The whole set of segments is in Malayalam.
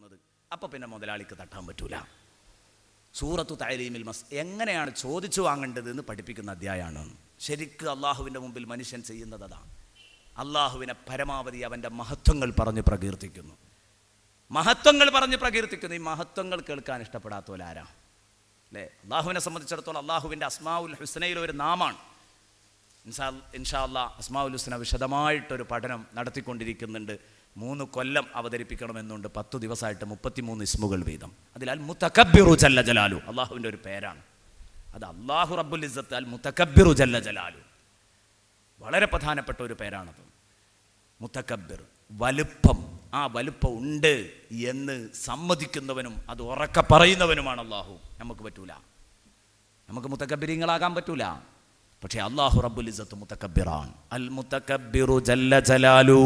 ചോദിക്കുന്നത് അപ്പോൾ പിന്നെ മുതലാളിക്ക് തട്ടാൻ പറ്റൂല സൂറത്തു തൈലീമിൽ മസ് എങ്ങനെയാണ് ചോദിച്ചു വാങ്ങേണ്ടത് എന്ന് പഠിപ്പിക്കുന്ന അധ്യായമാണ് ശരിക്ക് അള്ളാഹുവിൻ്റെ മുമ്പിൽ മനുഷ്യൻ ചെയ്യുന്നത് അതാണ് അള്ളാഹുവിനെ പരമാവധി അവൻ്റെ മഹത്വങ്ങൾ പറഞ്ഞ് പ്രകീർത്തിക്കുന്നു മഹത്വങ്ങൾ പറഞ്ഞ് പ്രകീർത്തിക്കുന്നു ഈ മഹത്വങ്ങൾ കേൾക്കാൻ ഇഷ്ടപ്പെടാത്തവരാരാ അല്ലേ അള്ളാഹുവിനെ സംബന്ധിച്ചിടത്തോളം അള്ളാഹുവിൻ്റെ അസ്മാവുൽ ഹുസ്നയിൽ ഒരു നാമാണ് ഇൻഷാ ഇൻഷാ അല്ലാ അസ്മാവുൽ ഹുസ്ന വിശദമായിട്ടൊരു പഠനം നടത്തിക്കൊണ്ടിരിക്കുന്നുണ്ട് മൂന്ന് കൊല്ലം അവതരിപ്പിക്കണമെന്നുണ്ട് പത്തു ദിവസമായിട്ട് മുപ്പത്തിമൂന്ന് ഇസ്മുകൾ വീതം അതിൽ അൽ മുത്തക്കബിറു ജല്ല ജലാലു അള്ളാഹുവിൻ്റെ ഒരു പേരാണ് അത് അള്ളാഹു റബ്ബുൽ ഇസ്സത്ത് അൽ മുത്തക്കബിറു ജല്ല ജലാലു വളരെ പ്രധാനപ്പെട്ട ഒരു പേരാണത് മുത്തക്കബിർ വലുപ്പം ആ വലുപ്പം ഉണ്ട് എന്ന് സമ്മതിക്കുന്നവനും അത് ഉറക്കെ പറയുന്നവനുമാണ് അള്ളാഹു നമുക്ക് പറ്റൂല നമുക്ക് മുത്തക്കബിരിങ്ങളാകാൻ പറ്റൂല പക്ഷേ അള്ളാഹു റബ്ബുൽ ഇസ്സത്ത് മുത്തക്കബിറാണ് അൽ മുത്തക്കബിറു ജല്ല ജലാലു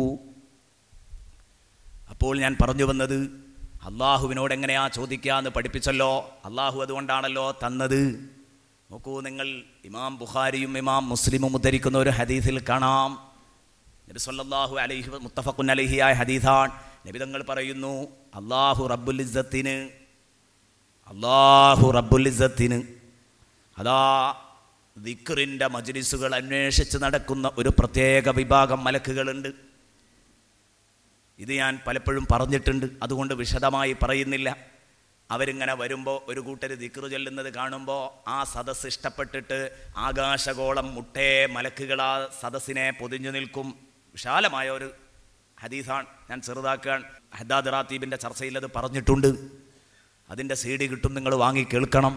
അപ്പോൾ ഞാൻ പറഞ്ഞു വന്നത് അള്ളാഹുവിനോട് എങ്ങനെയാ ചോദിക്കാന്ന് പഠിപ്പിച്ചല്ലോ അള്ളാഹു അതുകൊണ്ടാണല്ലോ തന്നത് നോക്കൂ നിങ്ങൾ ഇമാം ബുഖാരിയും ഇമാം മുസ്ലിമും ഉദ്ധരിക്കുന്ന ഒരു ഹദീസിൽ കാണാം നബി സല്ലല്ലാഹു അലൈഹി വ- മുത്തഫഖുൻ അലൈഹിയായ ഹദീസാൻ നബി തങ്ങൾ പറയുന്നു അള്ളാഹു റബ്ബുൽ ഇസ്സത്തിന് അള്ളാഹു റബ്ബുൽ ഇസ്സത്തിന് അതാ ദിക്റിൻ്റെ മജ്ലിസുകൾ അന്വേഷിച്ച് നടക്കുന്ന ഒരു പ്രത്യേക വിഭാഗം മലക്കുകളുണ്ട് ഇത് ഞാൻ പലപ്പോഴും പറഞ്ഞിട്ടുണ്ട് അതുകൊണ്ട് വിശദമായി പറയുന്നില്ല അവരിങ്ങനെ വരുമ്പോൾ ഒരു കൂട്ടർ ദിക്റ് ചൊല്ലുന്നത് കാണുമ്പോൾ ആ സദസ്സ് ഇഷ്ടപ്പെട്ടിട്ട് ആകാശഗോളം മുട്ടേ മലക്കുകൾ ആ സദസ്സിനെ പൊതിഞ്ഞു നിൽക്കും വിശാലമായ ഒരു ഹദീസാണ് ഞാൻ ചെറുതാക്കാൻ ഹദാദ് റാത്തീബിൻ്റെ ചർച്ചയിൽ അത് പറഞ്ഞിട്ടുണ്ട് അതിൻ്റെ സി ഡി കിട്ടും നിങ്ങൾ വാങ്ങി കേൾക്കണം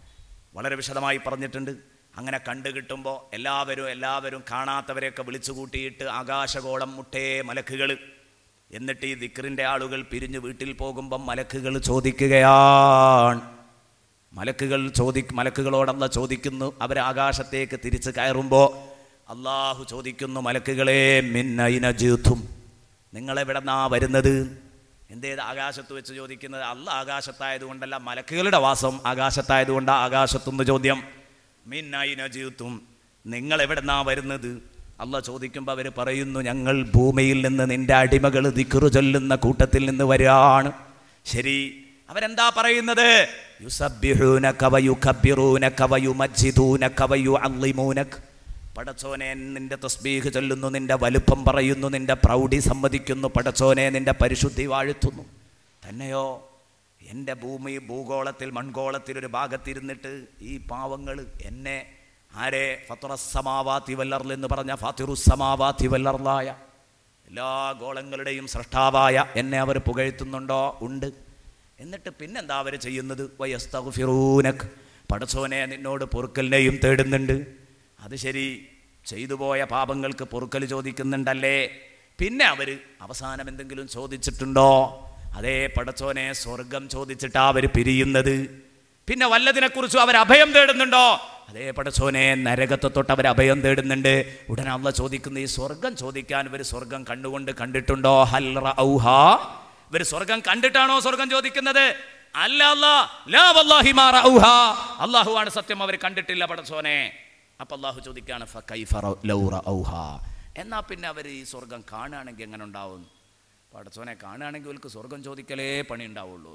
വളരെ വിശദമായി പറഞ്ഞിട്ടുണ്ട് അങ്ങനെ കണ്ടു കിട്ടുമ്പോൾ എല്ലാവരും എല്ലാവരും കാണാത്തവരെയൊക്കെ വിളിച്ചു കൂട്ടിയിട്ട് ആകാശഗോളം മുട്ടേ മലക്കുകൾ എന്നിട്ട് ഈ ദിക്റിൻ്റെ ആളുകൾ പിരിഞ്ഞു വീട്ടിൽ പോകുമ്പം മലക്കുകൾ ചോദിക്കുകയാണ് മലക്കുകൾ ചോദി മലക്കുകളോടല്ല ചോദിക്കുന്നു അവർ ആകാശത്തേക്ക് തിരിച്ച് കയറുമ്പോൾ അള്ളാഹു ചോദിക്കുന്നു മലക്കുകളെ മിന്നൈന ജീത്തും നിങ്ങളെവിടെന്നാ വരുന്നത് എന്തേത് ആകാശത്ത് വെച്ച് ചോദിക്കുന്നത് അല്ല ആകാശത്തായതുകൊണ്ടല്ല മലക്കുകളുടെ വാസം ആകാശത്തായതുകൊണ്ടാ ആകാശത്തുനിന്ന് ചോദ്യം മിന്നൈന ജീത്തും നിങ്ങൾ എവിടെന്നാ വരുന്നത് അല്ല ചോദിക്കുമ്പോൾ അവർ പറയുന്നു ഞങ്ങൾ ഭൂമിയിൽ നിന്ന് നിന്റെ അടിമകൾ ദിക്കുറു ചൊല്ലുന്ന കൂട്ടത്തിൽ നിന്ന് വരാണ് ശരി അവരെന്താ പറയുന്നത് യുസബ്ബിഹൂനക വയുകബ്ബിറൂനക വയുമജ്ജിദൂനക വയുഅള്ളിമൂനക പടച്ചോനെ നിന്റെ തസ്ബീഹ് ചൊല്ലുന്നു നിന്റെ വലുപ്പം പറയുന്നു നിന്റെ പ്രൗഢി സമ്മതിക്കുന്നു പടച്ചോനെ നിന്റെ പരിശുദ്ധി വാഴ്ത്തുന്നു തന്നെയോ എൻ്റെ ഭൂമി ഭൂഗോളത്തിൽ മൺഗോളത്തിൽ ഒരു ഭാഗത്തിരുന്നിട്ട് ഈ പാവങ്ങൾ എന്നെ ആരെ ഫത്തുറസമാവാത്തി വല്ലർൽ എന്ന് പറഞ്ഞ ഫാത്തിറുസമാവാത്തി വല്ലർലായ എല്ലാ ഗോളങ്ങളുടെയും സൃഷ്ടാവായ എന്നെ അവർ പുകഴ്ത്തുന്നുണ്ടോ ഉണ്ട് എന്നിട്ട് പിന്നെന്താ അവർ ചെയ്യുന്നത് വയസ്തഫിറൂനക് പടച്ചോനെ നിന്നോട് പൊറുക്കലിനെയും തേടുന്നുണ്ട് അത് ശരി ചെയ്തു പോയ പാപങ്ങൾക്ക് പൊറുക്കൽ ചോദിക്കുന്നുണ്ടല്ലേ പിന്നെ അവർ അവസാനം എന്തെങ്കിലും ചോദിച്ചിട്ടുണ്ടോ അതേ പടച്ചോനെ സ്വർഗം ചോദിച്ചിട്ടാ അവർ പിരിയുന്നത് പിന്നെ വല്ലതിനെക്കുറിച്ചും അവർ അഭയം തേടുന്നുണ്ടോ അതേ പടച്ചോനെ നരകത്തെ തൊട്ട് അവർ അഭയം തേടുന്നുണ്ട് ഉടനെ അള്ള ചോദിക്കുന്ന ഈ സ്വർഗം ചോദിക്കാൻ ഇവർ സ്വർഗം കണ്ണുകൊണ്ട് കണ്ടിട്ടുണ്ടോ ഹൽ റഔഹാ ഇവർ സ്വർഗം കണ്ടിട്ടാണോ സ്വർഗം ചോദിക്കുന്നത് അല്ല അല്ലാ ലാ വല്ലാഹി മാ റഔഹാ അള്ളാഹുവാണ് സത്യം അവർ കണ്ടിട്ടില്ല പടച്ചോനെ അപ്പൊ അള്ളാഹു ചോദിക്കാണ് ഫകൈഫ റ- ലൗ റഔഹാ എന്നാ പിന്നെ അവർ ഈ സ്വർഗം കാണുകയാണെങ്കിൽ എങ്ങനെ ഉണ്ടാവും പടച്ചോനെ കാണുകയാണെങ്കിൽ അവർക്ക് സ്വർഗം ചോദിക്കലേ പണി ഉണ്ടാവുള്ളൂ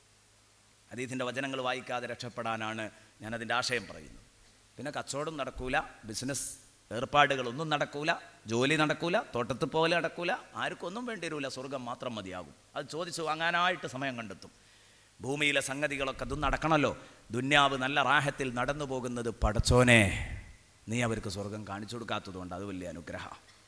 അതീതിൻ്റെ വചനങ്ങൾ വായിക്കാതെ രക്ഷപ്പെടാനാണ് ഞാനതിൻ്റെ ആശയം പറയുന്നത് പിന്നെ കച്ചവടം നടക്കൂല ബിസിനസ് ഏർപ്പാടുകളൊന്നും നടക്കൂല ജോലി നടക്കൂല തോട്ടത്തിൽ പോലെ നടക്കൂല ആർക്കും ഒന്നും വേണ്ടി വരില്ല സ്വർഗം മാത്രം മതിയാകും അത് ചോദിച്ചു വാങ്ങാനായിട്ട് സമയം കണ്ടെത്തും ഭൂമിയിലെ സംഗതികളൊക്കെ അതും നടക്കണമല്ലോ ദുന്യാവ് നല്ല റാഹത്തിൽ നടന്നു പോകുന്നത് പടച്ചോനെ നീ അവർക്ക് സ്വർഗം കാണിച്ചു കൊടുക്കാത്തതുകൊണ്ട് അത് വലിയ അനുഗ്രഹ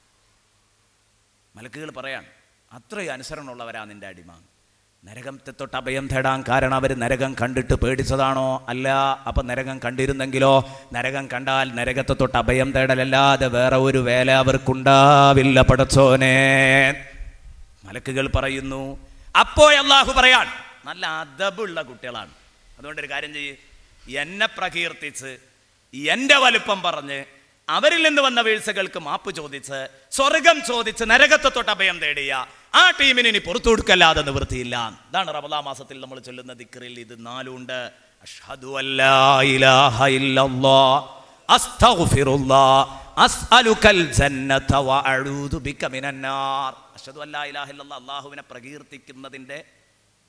മലക്കുകൾ പറയാൻ അത്രയും അനുസരണമുള്ളവരാ നിന്റെ അടിമ നരകത്തെ തൊട്ട് അഭയം തേടാൻ കാരണം അവർ നരകം കണ്ടിട്ട് പേടിച്ചതാണോ അല്ല അപ്പം നരകം കണ്ടിരുന്നെങ്കിലോ നരകം കണ്ടാൽ നരകത്തെ തൊട്ട് അഭയം തേടലല്ലാതെ വേറെ ഒരു വേല അവർക്കുണ്ടാവില്ല പടച്ചോനെ മലക്കുകൾ പറയുന്നു അപ്പോൾ അള്ളാഹു പറയാൻ നല്ല അതബുള്ള കുട്ടികളാണ് അതുകൊണ്ട് ഒരു കാര്യം ചെയ്യ് എന്നെ പ്രകീർത്തിച്ച് എൻ്റെ വലുപ്പം പറഞ്ഞ് അവരിൽ നിന്ന് വന്ന വീഴ്ചകൾക്ക് മാപ്പ് ചോദിച്ച് സ്വർഗം ചോദിച്ച് നരകത്തെ തൊട്ട് അഭയം തേടിയ ആ ടീമിന് ഇനി പുറത്തു കൊടുക്കല്ലാതെ നിവൃത്തിയില്ല ഇതാണ് റമദാ മാസത്തിൽ നമ്മൾ ചൊല്ലുന്ന ദിക്റിൽ ഇത് നാലുണ്ട് അഷ്ഹദു അല്ലാ ഇലാഹ ഇല്ലല്ലാഹ് അസ്തഗ്ഫിറുല്ലാ അസ്അലുക്കൽ ജന്നത വഅഊദു ബിക മിനന്നാർ അഷ്ഹദു അല്ലാ ഇലാഹ ഇല്ലല്ലാഹ് അല്ലാഹുവിനെ പ്രകീർത്തിക്കുന്നതിൻ്റെ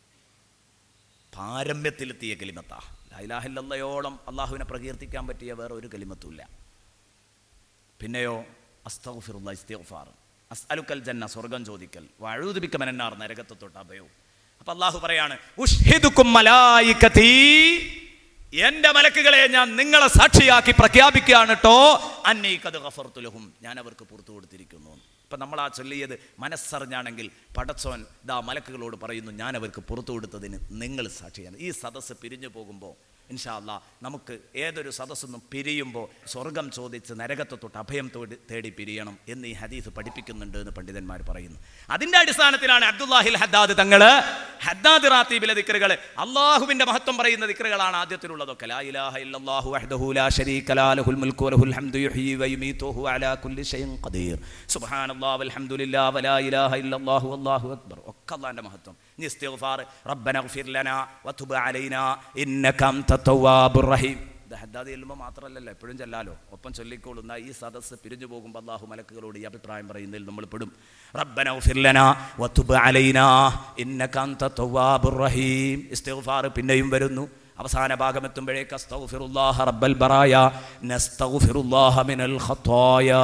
പാരമ്യത്തിലെത്തിയ കലിമത്താ ലൈലാഹില്ലയോളം അള്ളാഹുവിനെ പ്രകീർത്തിക്കാൻ പറ്റിയ വേറെ ഒരു കലിമത്തുമില്ല പിന്നെയോ അസ്തഗ്ഫിറുള്ള ഇസ്തിഗ്ഫാർ അസ്അലുക്കൽ ജന്ന സ്വർഗം ചോദിക്കൽ വഴുതുപിക്ക മനന്നാർ നരകത്തെ തൊട്ട് അഭയവും അപ്പൊ അള്ളാഹു പറയാണ് ഉഷ്ഹിദുക്കും മലായികതീ എന്റെ മലക്കുകളെ ഞാൻ നിങ്ങളെ സാക്ഷിയാക്കി പ്രഖ്യാപിക്കുകയാണ് കേട്ടോ അന്നീക്കത് ഗഫർത്തുലഹും ഞാൻ അവർക്ക് പുറത്തു കൊടുത്തിരിക്കുന്നു ഇപ്പൊ നമ്മൾ ആ ചൊല്ലിയത് മനസ്സറിഞ്ഞാണെങ്കിൽ പടച്ചോൻ ദാ മലക്കുകളോട് പറയുന്നു ഞാൻ അവർക്ക് പുറത്തു കൊടുത്തതിന് നിങ്ങൾ സാക്ഷിയാണ് ഈ സദസ്സ് പിരിഞ്ഞു പോകുമ്പോൾ ഇൻഷാ അല്ലാ നമുക്ക് ഏതൊരു സദസ്സൊന്നും പിരിയുമ്പോൾ സ്വർഗം ചോദിച്ച് നരകത്തെ തൊട്ട് അഭയം തേടി തേടി പിരിയണം എന്ന് ഈ ഹദീസ് പഠിപ്പിക്കുന്നുണ്ട് എന്ന് പണ്ഡിതന്മാർ പറയുന്നു അതിന്റെ അടിസ്ഥാനത്തിലാണ് അബ്ദുല്ലാഹിൽ ഹദ്ദാദ് തങ്ങള് ഹദ്ദാദ് റാത്തീബിലെ ദിക്റുകൾ അള്ളാഹുവിന്റെ മഹത്വം പറയുന്ന ദിക്റുകളാണ് ആദ്യത്തിലുള്ളതൊക്കെ ലാ ഇലാഹ ഇല്ലല്ലാഹു വഹ്ദഹു ലാ ശരീക ലാ ലഹുൽ മുൽക്കു വലഹുൽ ഹംദു യുഹ്യി വയുമീതു വഹുവ അലാ കുല്ലി ഷൈഇൻ ഖദീർ സുബ്ഹാനല്ലാഹി വൽഹംദുലില്ലാ വലാ ഇലാഹ ഇല്ലല്ലാഹു വല്ലാഹു അക്ബർ ഒക്കെ അല്ലാഹുവിന്റെ മഹത്വം ഇനി ഇസ്തിഗ്ഫാർ റബ്ബനഗ്ഫിർ ലനാ വതുബ് അലൈനാ ഇന്നക അൻത തവ്വാബുർ റഹീം ഇത് ഹദ്ദാദ് ചെല്ലുമ്പോൾ മാത്രമല്ലല്ലോ എപ്പോഴും ചെല്ലാലോ ഒപ്പം ചൊല്ലിക്കോളുന്ന ഈ സദസ്സ് പിരിഞ്ഞു പോകുമ്പോൾ അള്ളാഹു മലക്കുകളോട് ഈ അഭിപ്രായം പറയുന്നതിൽ നമ്മൾ പെടും റബ്ബന ഗ്ഫിർ ലനാ വതുബ് അലൈനാ ഇന്നക അൻത തവ്വാബുർ റഹീം ഇസ്തിഗ്ഫാർ പിന്നെയും വരുന്നു അവസാന ഭാഗം എത്തുമ്പോഴേക്ക് അസ്തഗ്ഫിറുല്ലാഹ റബ്ബൽ ബറായ നസ്തഗ്ഫിറുല്ലാഹ മിനൽ ഖത്തായാ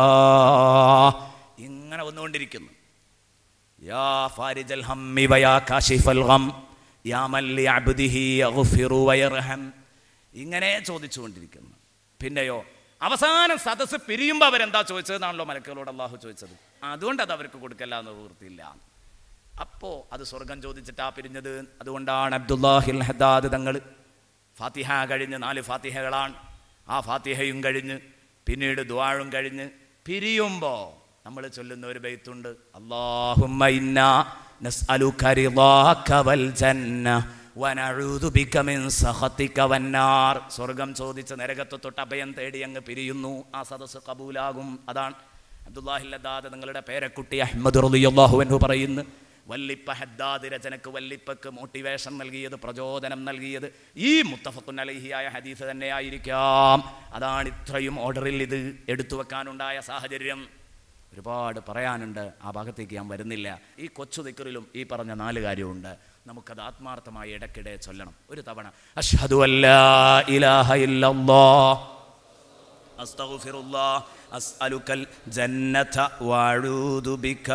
ഇങ്ങനെ വന്നുകൊണ്ടിരിക്കുന്നു യാ ഫാരിജൽ ഹമ്മി വയാ കാശിഫൽ ഗം യാ മല്ലി അബ്ദിഹി യഗ്ഫിറു വയർഹം ഇങ്ങനെ ചോദിച്ചുകൊണ്ടിരിക്കുന്നു പിന്നെയോ അവസാനം സദസ്സ് പിരിയുമ്പോൾ അവരെന്താ ചോദിച്ചതെന്നാണല്ലോ മലക്കുകളോട് അള്ളാഹു ചോദിച്ചത് അതുകൊണ്ട് അത് അവർക്ക് കൊടുക്കല്ല എന്ന് നിവൃത്തിയില്ല അപ്പോൾ അത് സ്വർഗം ചോദിച്ചിട്ടാ പിരിഞ്ഞത് അതുകൊണ്ടാണ് അബ്ദുല്ലാഹിൽ ഹദാദ് തങ്ങൾ ഫാത്തിഹ കഴിഞ്ഞ് നാല് ഫാത്തിഹകളാണ് ആ ഫാത്തിഹയും കഴിഞ്ഞ് പിന്നീട് ദ്വാഴും കഴിഞ്ഞ് പിരിയുമ്പോൾ നമ്മൾ ചൊല്ലുന്ന ഒരു ബെയ്ത്തുണ്ട് അള്ളാഹുമ്മ ഇന്ന നസ്അലുക റിളാക വൽ ജന്ന വനഊദു ബിക മിൻ സഖതിക വന്നാർ സ്വർഗം ചോദിച്ച നരകത്തെ തൊട്ട് അഭയം തേടി അങ്ങ് പിരിയുന്നു ആ സദസ്സ് കബൂലാകും അതാണ് അബ്ദുല്ലാഹിൽ അദാദ് നിങ്ങളുടെ പേരക്കുട്ടി അഹമ്മദ് റളിയല്ലാഹു അൻഹു പറയുന്നു വല്ലിപ്പ ഹദ്ദാദ് രചനക്ക് വല്ലിപ്പക്ക് മോട്ടിവേഷൻ നൽകിയത് പ്രചോദനം നൽകിയത് ഈ മുത്തഫക്കുൻ അലഹിയായ ഹദീസ് തന്നെയായിരിക്കാം അതാണ് ഇത്രയും ഓർഡറിൽ ഇത് എടുത്തു വെക്കാനുണ്ടായ സാഹചര്യം ഒരുപാട് പറയാനുണ്ട് ആ ഭാഗത്തേക്ക് ഞാൻ വരുന്നില്ല ഈ കൊച്ചു ദിക്കറിലും ഈ പറഞ്ഞ നാല് കാര്യമുണ്ട് നമുക്കത് ആത്മാർത്ഥമായി ഇടയ്ക്കിടെ ചൊല്ലണം ഒരു തവണ അഷ്ഹദു അല്ലാ ഇലാഹ ഇല്ലല്ലാഹ് അസ്തഗ്ഫിറുല്ലാഹ് അസ്അലുക്കൽ ജന്നത വഅഊദു ബിക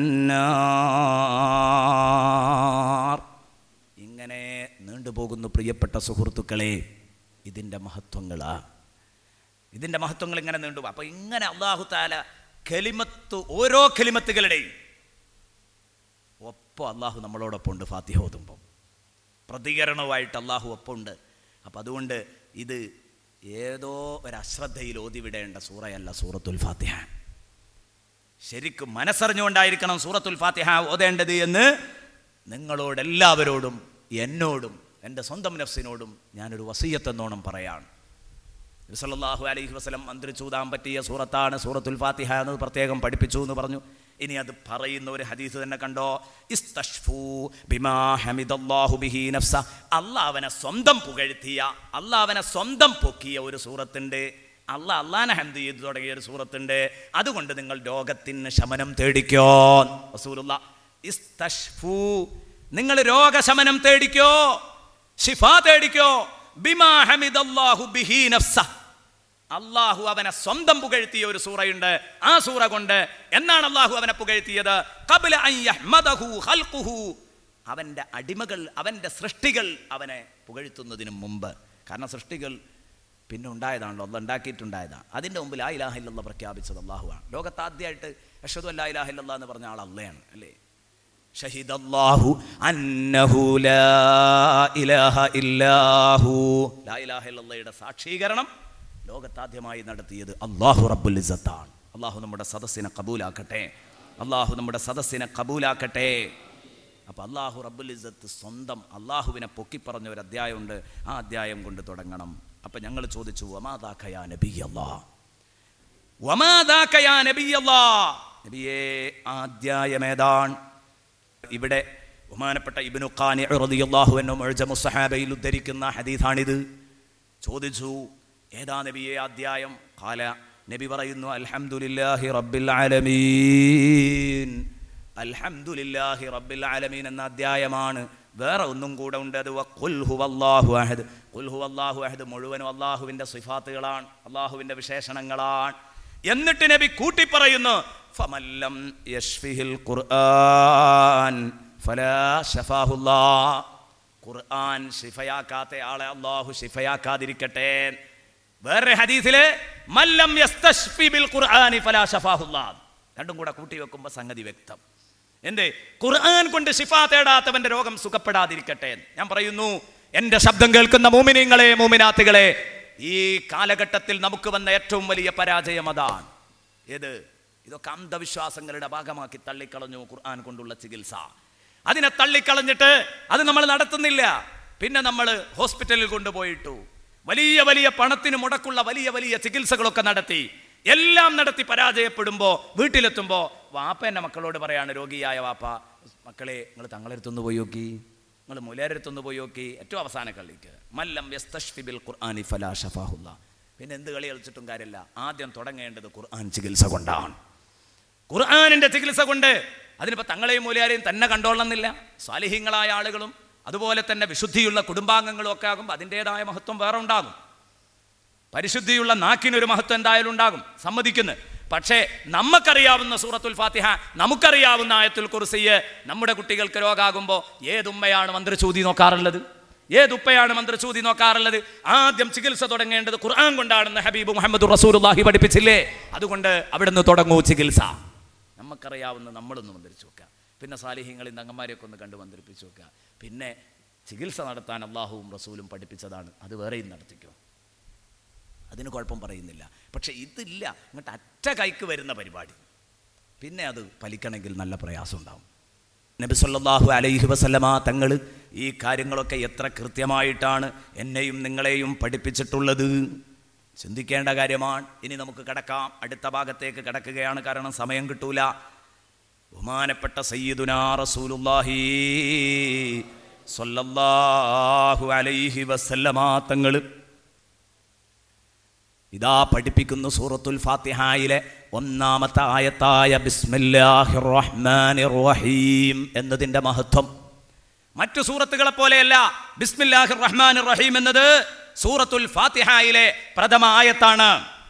മിനന്നാർ ഇങ്ങനെ നീണ്ടുപോകുന്നു പ്രിയപ്പെട്ട സുഹൃത്തുക്കളെ ഇതിൻ്റെ മഹത്വങ്ങളാ ഇതിൻ്റെ മഹത്വങ്ങൾ ഇങ്ങനെ നീണ്ടു അപ്പൊ ഇങ്ങനെ അള്ളാഹു താല കലിമത്ത് ഓരോ കലിമത്തുകളുടെയും ഒപ്പം അള്ളാഹു നമ്മളോടൊപ്പം ഉണ്ട് ഫാത്തിഹ ഓതുമ്പം പ്രതികരണവുമായിട്ട് അള്ളാഹു ഒപ്പമുണ്ട് അപ്പം അതുകൊണ്ട് ഇത് ഏതോ ഒരു അശ്രദ്ധയിൽ ഓതിവിടേണ്ട സൂറയല്ല സൂറത്തുൽ ഫാത്തിഹ ശരിക്കും മനസ്സറിഞ്ഞുകൊണ്ടായിരിക്കണം സൂറത്തുൽ ഫാത്തിഹ ഓതേണ്ടത് എന്ന് നിങ്ങളോടെല്ലാവരോടും എന്നോടും എൻ്റെ സ്വന്തം നഫ്സിനോടും ഞാനൊരു വസീയത്തെന്നോണം പറയാണ് സല്ലല്ലാഹു അലൈഹി വസല്ലം മന്ത്രിച്ചൂതാൻ പറ്റിയ സൂറത്താണ് സൂറത്തുൽ ഫാത്തിഹ എന്ന് പ്രത്യേകം പഠിപ്പിച്ചു എന്ന് പറഞ്ഞു ഇനി അത് പറയുന്ന ഒരു ഹദീസ് തന്നെ കണ്ടോ ഇസ്തഷ്ഫു ബിമാ ഹമിദല്ലാഹു ബിഹി നഫ്സ അള്ളാഹ് അവനെ സ്വന്തം പുകഴ്ത്തിയ അള്ളാഹ് അവനെ സ്വന്തം പൊക്കിയ ഒരു സൂറത്തുണ്ട് അള്ളാഹ് അള്ളാനെ ഹംദ് ചെയ്ത് തുടങ്ങിയ ഒരു സൂറത്തുണ്ട് അതുകൊണ്ട് നിങ്ങൾ രോഗത്തിന് ശമനം തേടിക്കോ റസൂലുള്ള ഇസ്തഷ്ഫു നിങ്ങൾ രോഗശമനം തേടിക്കോ ഷിഫ തേടിക്കോ ബിമാ ഹമിദല്ലാഹു ബിഹി നഫ്സ അള്ളാഹു അവനെ സ്വന്തം പുകഴ്ത്തിയ ഒരു സൂറയുണ്ട് ആ സൂറ കൊണ്ട് എന്നാണ് അള്ളാഹു അവനെ പുകഴ്ത്തിയത് ഖബ്ല അൻ യഹ്മദഹു ഖൽഖുഹു അവൻ്റെ അടിമകൾ അവൻ്റെ സൃഷ്ടികൾ അവനെ പുകഴ്ത്തുന്നതിന് മുമ്പ് കാരണം സൃഷ്ടികൾ പിന്നെ ഉണ്ടായതാണല്ലോ അല്ല ഉണ്ടാക്കിയിട്ടുണ്ടായതാണ് അതിൻ്റെ മുമ്പിൽ ആ ഇലാഹില്ല പ്രഖ്യാപിച്ചത് അള്ളാഹുവാണ് ലോകത്ത് ആദ്യമായിട്ട് അഷദു അല്ലാ ഇലാഹില്ല എന്ന് പറഞ്ഞ ആൾ അള്ളയാണ് അല്ലേ شهد الله أنه لا إله إلا هو لا إله إلا الله സാക്ഷീകരണം ലോകത്താദ്യമായി നടത്തിയത് അള്ളാഹു റബ്ബുൽ ഇസത്താണ് അള്ളാഹു നമ്മുടെ സദസ്സിനെ കബൂലാക്കട്ടെ അള്ളാഹു നമ്മുടെ സദസ്സിനെ കബൂലാക്കട്ടെ അപ്പോൾ അള്ളാഹു റബ്ബുൽ ഇസത്ത് സ്വന്തം അള്ളാഹുവിനെ പൊക്കിപ്പറഞ്ഞ ഒരു അധ്യായമുണ്ട് ആ അധ്യായം കൊണ്ട് തുടങ്ങണം അപ്പം ഞങ്ങൾ ചോദിച്ചു വമാതാക്കയാ നബി അല്ലാ വമാതാക്കയാ നബി അല്ലാ നബിയേ ആ അധ്യായം ഏതാണ് ഇവിടെ ബഹുമാനപ്പെട്ട ഇബ്നു ഖാനി റളിയല്ലാഹു അൻഹു മുഅ്ജമു സഹാബയിൽ ഉദ്ധരിക്കുന്ന ഹദീസാണിത് ചോദിച്ചു ഏതാ നബിയെ അധ്യായം ഖാല നബി പറയുന്നു അൽഹംദുലില്ലാഹി റബ്ബിൽ ആലമീൻ അൽഹംദുലില്ലാഹി റബ്ബിൽ ആലമീൻ എന്ന അധ്യായമാണ് വേറെ ഒന്നും കൂടെ ഉണ്ട് അത് ഖുൽ ഹുവല്ലാഹു അഹദ് ഖുൽ ഹുവല്ലാഹു അഹദ് മുഴുവനും അള്ളാഹുവിൻ്റെ സിഫാത്തുകളാണ് അള്ളാഹുവിൻ്റെ വിശേഷണങ്ങളാണ് എന്നിട്ട് നബി കൂട്ടി പറയുന്നു ഫമല്ലം യഷ്ഫിഹിൽ ഖുർആൻ ഫലാ ഷഫാഹുല്ലാ ഖുർആൻ ശിഫയാക്കാത്ത ആളെ അള്ളാഹു ശിഫയാക്കാതിരിക്കട്ടെ വേറെ ഹദീസില് മല്ലം യസ്തശ്ഫി ബിൽ ഖുർആനി ഫലാ ഷഫാഹുല്ലാ രണ്ടും കൂടെ കൂട്ടി വെക്കുമ്പോൾ സംഗതി വ്യക്തം എന്തേ ഖുർആൻ കൊണ്ട് ശിഫ തേടാത്തവന്റെ രോഗം സുഖപ്പെടാതിരിക്കട്ടെ ഞാൻ പറയുന്നു എന്റെ ശബ്ദം കേൾക്കുന്ന മൂമിനിങ്ങളെ മൂമിനാത്തുകളെ ഈ കാലഘട്ടത്തിൽ നമുക്ക് വന്ന ഏറ്റവും വലിയ പരാജയം അതാണ് ഏത് ഇതൊക്കെ അന്ധവിശ്വാസങ്ങളുടെ ഭാഗമാക്കി തള്ളിക്കളഞ്ഞു ഖുർആൻ കൊണ്ടുള്ള ചികിത്സ അതിനെ തള്ളിക്കളഞ്ഞിട്ട് അത് നമ്മൾ നടത്തുന്നില്ല പിന്നെ നമ്മൾ ഹോസ്പിറ്റലിൽ കൊണ്ടുപോയിട്ടു വലിയ വലിയ പണത്തിന് മുടക്കുള്ള വലിയ വലിയ ചികിത്സകളൊക്കെ നടത്തി എല്ലാം നടത്തി പരാജയപ്പെടുമ്പോൾ വീട്ടിലെത്തുമ്പോൾ വാപ്പ എൻ്റെ മക്കളോട് പറയാണ് രോഗിയായ വാപ്പ മക്കളെ നിങ്ങൾ തങ്ങളെടുത്തൊന്ന് പോയി നോക്കി നിങ്ങൾ മുലേരടുത്തൊന്ന് പോയി നോക്കി ഏറ്റവും അവസാന കളിക്ക് മല്ലം യസ്തഷ്ഫി ബിൽ ഖുർആനി ഫലാ ഷഫാഹുല്ല പിന്നെ എന്ത് കളി കളിച്ചിട്ടും കാര്യമില്ല ആദ്യം തുടങ്ങേണ്ടത് ഖുർആൻ ചികിത്സ കൊണ്ടാണ് ഖുർആാനിന്റെ ചികിത്സ കൊണ്ട് അതിനിപ്പോൾ തങ്ങളെയും മൂലയാരെയും തന്നെ കണ്ടോളണമെന്നില്ല സ്വാലിഹ്യങ്ങളായ ആളുകളും അതുപോലെ തന്നെ വിശുദ്ധിയുള്ള കുടുംബാംഗങ്ങളും ഒക്കെ ആകുമ്പോൾ അതിൻ്റെതായ മഹത്വം വേറെ ഉണ്ടാകും പരിശുദ്ധിയുള്ള നാക്കിനൊരു മഹത്വം എന്തായാലും ഉണ്ടാകും സമ്മതിക്കുന്നു പക്ഷേ നമുക്കറിയാവുന്ന സൂറത്തുൽ ഫാത്തിഹ നമുക്കറിയാവുന്ന ആയത്തുൽ കുർസിയെ നമ്മുടെ കുട്ടികൾക്ക് രോഗാകുമ്പോൾ ഏതുമ്മയാണ് മന്ത്രിച്ചൂതി നോക്കാറുള്ളത് ഏതുപ്പയാണ് മന്ത്രിച്ചൂതി നോക്കാറുള്ളത് ആദ്യം ചികിത്സ തുടങ്ങേണ്ടത് ഖുർആൻ കൊണ്ടാണെന്ന് ഹബീബ് മുഹമ്മദ് റസൂലുള്ളാഹി പഠിപ്പിച്ചില്ലേ അതുകൊണ്ട് അവിടെ നിന്ന് തുടങ്ങൂ ചികിത്സ നമുക്കറിയാവുന്ന നമ്മളൊന്ന് മന്ത്രിച്ചു വെക്കുക പിന്നെ സാലിഹ്യങ്ങളിൽ തങ്ങന്മാരെയൊക്കെ ഒന്ന് കണ്ട് മന്ത്രിപ്പിച്ചു വെക്കുക പിന്നെ ചികിത്സ നടത്താൻ അള്ളാഹുവും റസൂലും പഠിപ്പിച്ചതാണ് അത് വേറെയും നടത്തിക്കോ അതിന് കുഴപ്പം പറയുന്നില്ല പക്ഷെ ഇതില്ല ഇങ്ങോട്ട് അറ്റ കൈക്ക് വരുന്ന പരിപാടി പിന്നെ അത് ഫലിക്കണമെങ്കിൽ നല്ല പ്രയാസം ഉണ്ടാവും നബി സല്ലല്ലാഹു അലൈഹി വസല്ലമ തങ്ങൾ ഈ കാര്യങ്ങളൊക്കെ എത്ര കൃത്യമായിട്ടാണ് എന്നെയും നിങ്ങളെയും പഠിപ്പിച്ചിട്ടുള്ളത് ചിന്തിക്കേണ്ട കാര്യമാണ് ഇനി നമുക്ക് കിടക്കാം അടുത്ത ഭാഗത്തേക്ക് കിടക്കുകയാണ് കാരണം സമയം കിട്ടൂല ബഹുമാനപ്പെട്ട സയ്യിദുനാ റസൂലുള്ളാഹി സ്വല്ലല്ലാഹു അലൈഹി വസല്ലമ തങ്ങൾ ഇതാ പഠിപ്പിക്കുന്നു സൂറത്തുൽ ഫാത്തിഹായിലെ ഒന്നാമത്തെ ആയത്തായ ബിസ്മില്ലാഹിർ റഹ്മാനിർ റഹീം എന്നതിൻ്റെ മഹത്വം മറ്റു സൂറത്തുകളെ പോലെയല്ല ബിസ്മില്ലാഹിർ റഹ്മാനിർ റഹീം എന്നത് സൂറത്തുൽ ഫാത്തിഹായിലെ പ്രഥമ ആയത്താണ്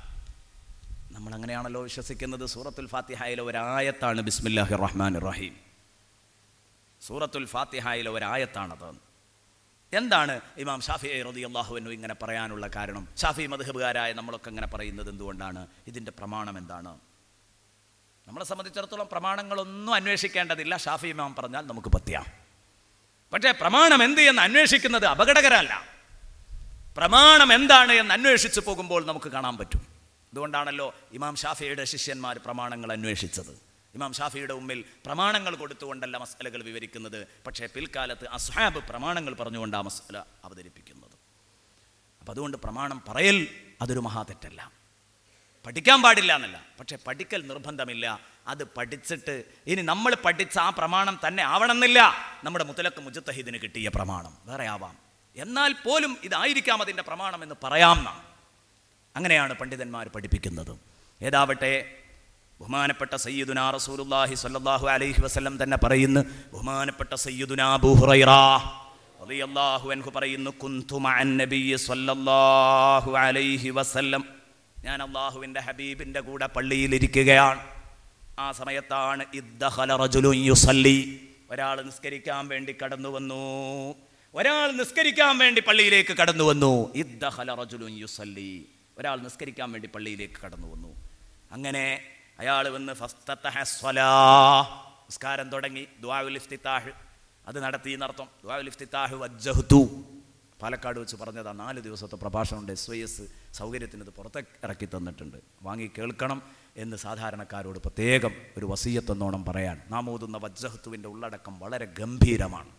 നമ്മൾ അങ്ങനെയാണല്ലോ വിശ്വസിക്കുന്നത് സൂറത്തുൽ ഫാത്തിഹായിലെ ഒരായത്താണ് ബിസ്മില്ലാഹിർ റഹ്മാനിർ റഹീം സൂറത്തുൽ ഫാത്തിഹായിലെ ഒരായത്താണത് എന്താണ് ഇമാം ഷാഫി റതി അള്ളാഹുവിനു ഇങ്ങനെ പറയാനുള്ള കാരണം ഷാഫി മധുഹബുകാരായ നമ്മളൊക്കെ ഇങ്ങനെ പറയുന്നത് എന്തുകൊണ്ടാണ് ഇതിൻ്റെ പ്രമാണം എന്താണ് നമ്മളെ സംബന്ധിച്ചിടത്തോളം പ്രമാണങ്ങളൊന്നും അന്വേഷിക്കേണ്ടതില്ല ഷാഫി ഇമാം പറഞ്ഞാൽ നമുക്ക് പറ്റിയാം പക്ഷേ പ്രമാണം എന്ത് എന്ന് അന്വേഷിക്കുന്നത് അപകടകരമല്ല പ്രമാണം എന്താണ് എന്ന് അന്വേഷിച്ച് പോകുമ്പോൾ നമുക്ക് കാണാൻ പറ്റും അതുകൊണ്ടാണല്ലോ ഇമാം ഷാഫിയുടെ ശിഷ്യന്മാർ പ്രമാണങ്ങൾ അന്വേഷിച്ചത് ഇമാം ഷാഫിയുടെ മുമ്പിൽ പ്രമാണങ്ങൾ കൊടുത്തുകൊണ്ടല്ല മസലകൾ വിവരിക്കുന്നത് പക്ഷേ പിൽക്കാലത്ത് അസ്ഹാബ് പ്രമാണങ്ങൾ പറഞ്ഞുകൊണ്ട് ആ മസല അവതരിപ്പിക്കുന്നത് അപ്പം അതുകൊണ്ട് പ്രമാണം പറയൽ അതൊരു മഹാതെറ്റല്ല പഠിക്കാൻ പാടില്ല എന്നല്ല പക്ഷെ പഠിക്കൽ നിർബന്ധമില്ല അത് പഠിച്ചിട്ട് ഇനി നമ്മൾ പഠിച്ച ആ പ്രമാണം തന്നെ ആവണമെന്നില്ല നമ്മുടെ മുത്തലക്ക് മുജത്തഹിദിന് കിട്ടിയ പ്രമാണം വേറെ ആവാം എന്നാൽ പോലും ഇതായിരിക്കാം അതിൻ്റെ പ്രമാണം എന്ന് പറയാം നാം അങ്ങനെയാണ് പണ്ഡിതന്മാർ പഠിപ്പിക്കുന്നത് ഏതാവട്ടെ ബഹുമാനപ്പെട്ട സയ്യിദുന റസൂലുള്ളാഹി സ്വല്ലല്ലാഹു അലൈഹി വസല്ലം തന്നെ പറയുന്നു ബഹുമാനപ്പെട്ട സയ്യിദുന അബൂ ഹുറൈറ റളിയല്ലാഹു അൻഹു പറയുന്നു കുന്തു മഅൻ നബിയ്യി സ്വല്ലല്ലാഹു അലൈഹി വസല്ലം ഞാൻ അള്ളാഹുവിൻ്റെ ഹബീബിൻ്റെ കൂടെ പള്ളിയിൽ ഇരിക്കുകയാണ് ആ സമയത്താണ് ഇദ്ദഖല റജുലുൻ യുസല്ലി ഒരാൾ നിസ്കരിക്കാൻ വേണ്ടി കടന്നു വന്നു ഒരാൾ നിസ്കരിക്കാൻ വേണ്ടി പള്ളിയിലേക്ക് കടന്നു വന്നു ഇദ്ദഖല റജുലുൻ യുസല്ലി ഒരാൾ നിസ്കരിക്കാൻ വേണ്ടി പള്ളിയിലേക്ക് കടന്നു വന്നു അങ്ങനെ അയാൾ വന്ന് ഫസ്തത്തഹ സ്വലാ നിസ്കാരം തുടങ്ങി ദ്വാവുൽ ഇഫ്തിത്താഹ് അത് നടത്തി എന്നർത്ഥം ദ്വാവുൽ ഇഫ്തിത്താഹ് വജ്ജഹ്തു പാലക്കാട് വെച്ച് പറഞ്ഞതാ നാല് ദിവസത്തെ പ്രഭാഷണമുണ്ട് എസ് വൈ എസ് സൗകര്യത്തിന് ഇത് പുറത്തേക്ക് ഇറക്കി തന്നിട്ടുണ്ട് വാങ്ങി കേൾക്കണം എന്ന് സാധാരണക്കാരോട് പ്രത്യേകം ഒരു വസീയത്തെന്നോണം പറയാൻ നാം ഓതുന്ന വജ്ജഹത്തുവിൻ്റെ ഉള്ളടക്കം വളരെ ഗംഭീരമാണ്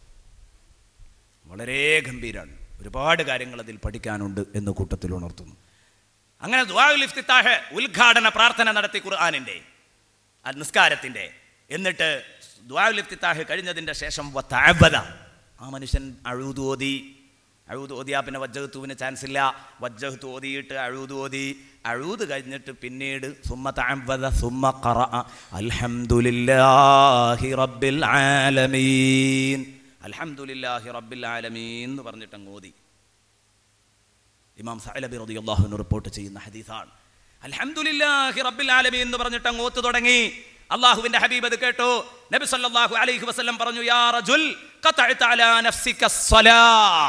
വളരെ ഗംഭീരമാണ് ഒരുപാട് കാര്യങ്ങൾ അതിൽ പഠിക്കാനുണ്ട് എന്ന് കൂട്ടത്തിൽ ഉണർത്തുന്നു അങ്ങനെ ദുആഉൽ ഇഫ്തിത്താഹ് ഉദ്ഘാടന പ്രാർത്ഥന നടത്തി ഖുർആാനിൻ്റെ അത് നിസ്കാരത്തിൻ്റെ എന്നിട്ട് ദുആഉൽ ഇഫ്തിത്താഹ് കഴിഞ്ഞതിൻ്റെ ശേഷം വതഅബ്ബദ ആ മനുഷ്യൻ അഴൂദ് ഓതി അഴൂദ് ഓതിയാ പിന്നെ വജ്ജഹത്തുവിന് ചാൻസ് ഇല്ല വജ്ജഹത്ത് ഓതിയിട്ട് അഴൂദ് ഓതി അഴൂദ് കഴിഞ്ഞിട്ട് പിന്നീട് സുമ്മ തഅബ്ബദ സുമ്മ ഖറഅ അൽഹംദുലില്ലാഹി റബ്ബിൽ ആലമീൻ അൽഹംദുലില്ലാഹി റബ്ബിൽ ആലമീൻ എന്ന് പറഞ്ഞിട്ട് അങ്ങ് ഓതി ഇമാം സഅലബി റളിയല്ലാഹു റിപ്പോർട്ട് ചെയ്യുന്ന ഹദീസാണ് അൽഹംദുലില്ലാഹി റബ്ബിൽ ആലമീൻ എന്ന് പറഞ്ഞിട്ട് അങ്ങ് ഓത്ത് തുടങ്ങി അള്ളാഹുവിന്റെ ഹബീബ് അത് കേട്ടു നബി സല്ലല്ലാഹു അലൈഹി വസല്ലം പറഞ്ഞു യാ റജുൽ ഖതഅത അലാ നഫ്സിക സ്വലാ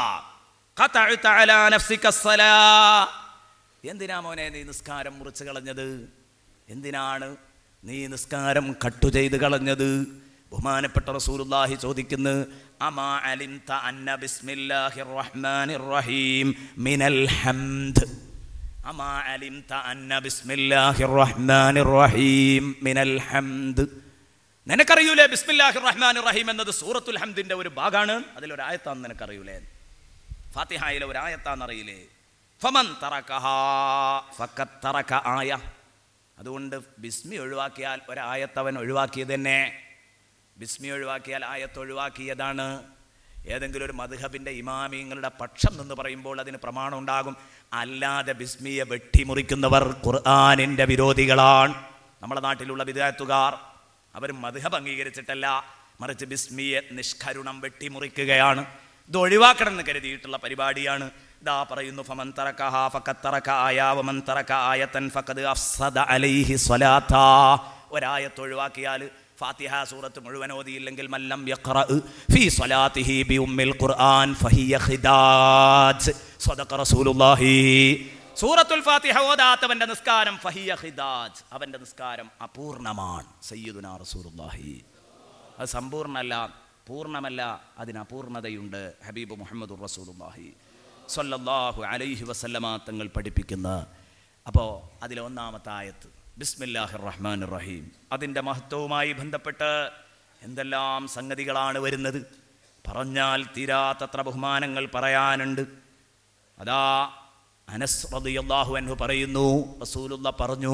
ഖതഅത അലാ നഫ്സിക സ്വലാ എന്തിനാ മോനെ നീ നിസ്കാരം മുറിച്ച് കളഞ്ഞത് എന്തിനാണ് നീ നിസ്കാരം കട്ടു ചെയ്ത് കളഞ്ഞത് ബഹുമാനപ്പെട്ട റസൂലുള്ളാഹി ചോദിക്കുന്നു അമാ അലിംത അന്ന ബിസ്മില്ലാഹിർ റഹ്മാനിർ റഹീം മിനൽ ഹംദ് അമാ അലിംത അന്ന ബിസ്മില്ലാഹിർ റഹ്മാനിർ റഹീം മിനൽ ഹംദ് നിനക്കറിയൂലേ ബിസ്മില്ലാഹിർ റഹ്മാനിർ റഹീം എന്നത് സൂറത്തുൽ ഹംദിന്റെ ഒരു ഭാഗമാണ് അതിലൊരു ആയത്താന്ന് നിനക്കറിയൂലേ ഫാത്തിഹായിലെ ഒരു ആയത്താന്നറിയില്ലേ ഫമൻ തറക്കഹാ ഫക്കത്ത് തറക്ക ആയ അതുകൊണ്ട് ബിസ്മി ഒഴിവാക്കിയാൽ ഒരായത്തവൻ ഒഴിവാക്കിയത് തന്നെ ബിസ്മി ഒഴിവാക്കിയാൽ ആയത്ത് ഒഴിവാക്കിയതാണ് ഏതെങ്കിലും ഒരു മധുഹബിൻ്റെ ഇമാമിങ്ങളുടെ പക്ഷം എന്ന് പറയുമ്പോൾ അതിന് പ്രമാണം ഉണ്ടാകും അല്ലാതെ ബിസ്മിയെ വെട്ടിമുറിക്കുന്നവർ ഖുർആാനിൻ്റെ വിരോധികളാണ് നമ്മുടെ നാട്ടിലുള്ള വിദ്യാർത്ഥുകാർ അവർ മധുഹബ് അംഗീകരിച്ചിട്ടല്ല മറിച്ച് ബിസ്മിയെ നിഷ്കരുണം വെട്ടിമുറിക്കുകയാണ് ഇത് ഒഴിവാക്കണം എന്ന് കരുതിയിട്ടുള്ള പരിപാടിയാണ് ഇതാ പറയുന്നു ഫമൻ തറക ഫഖത് തറക ആയ വമൻ തറക ആയതൻ ഫഖദ് അഫ്സദ അലൈഹി സ്വലാത്ത ഒരായത്ത് ഒഴിവാക്കിയാൽ ഫാത്തിഹ സൂറത്ത് മുഴുവൻ ഓതിയില്ലെങ്കിൽ മല്ലം യഖറ ഫീ സ്വലാത്തിഹി ബി ഉമ്മിൽ ഖുർആൻ ഫഹിയ ഖിദാജ് സ്വദഖ റസൂലുള്ളാഹി സൂറത്തുൽ ഫാത്തിഹ ഓതാത്തവന്റെ നിസ്കാരം ഫഹിയ ഖിദാജ് അവന്റെ നിസ്കാരം അപൂർണമാണ് സയ്യിദുനാ റസൂലുള്ളാഹി അത് സമ്പൂർണ്ണമല്ല പൂർണ്ണമല്ല അതിന് അപൂർണതയുണ്ട് ഹബീബ് മുഹമ്മദ് റസൂലുള്ളാഹി സ്വല്ലല്ലാഹു അലൈഹി വസല്ലമ തങ്ങൾ പഠിപ്പിക്കുന്ന അപ്പോൾ അതിലെ ഒന്നാമത്തെ ആയത്ത് ബിസ്മില്ലാഹിർ റഹ്മാൻ റഹീം അതിൻ്റെ മഹത്വവുമായി ബന്ധപ്പെട്ട് എന്തെല്ലാം സംഗതികളാണ് വരുന്നത് പറഞ്ഞാൽ തീരാത്തത്ര ബഹുമാനങ്ങൾ പറയാനുണ്ട് അതാ അനസ് റളിയല്ലാഹു അൻഹു പറയുന്നു റസൂലുള്ള പറഞ്ഞു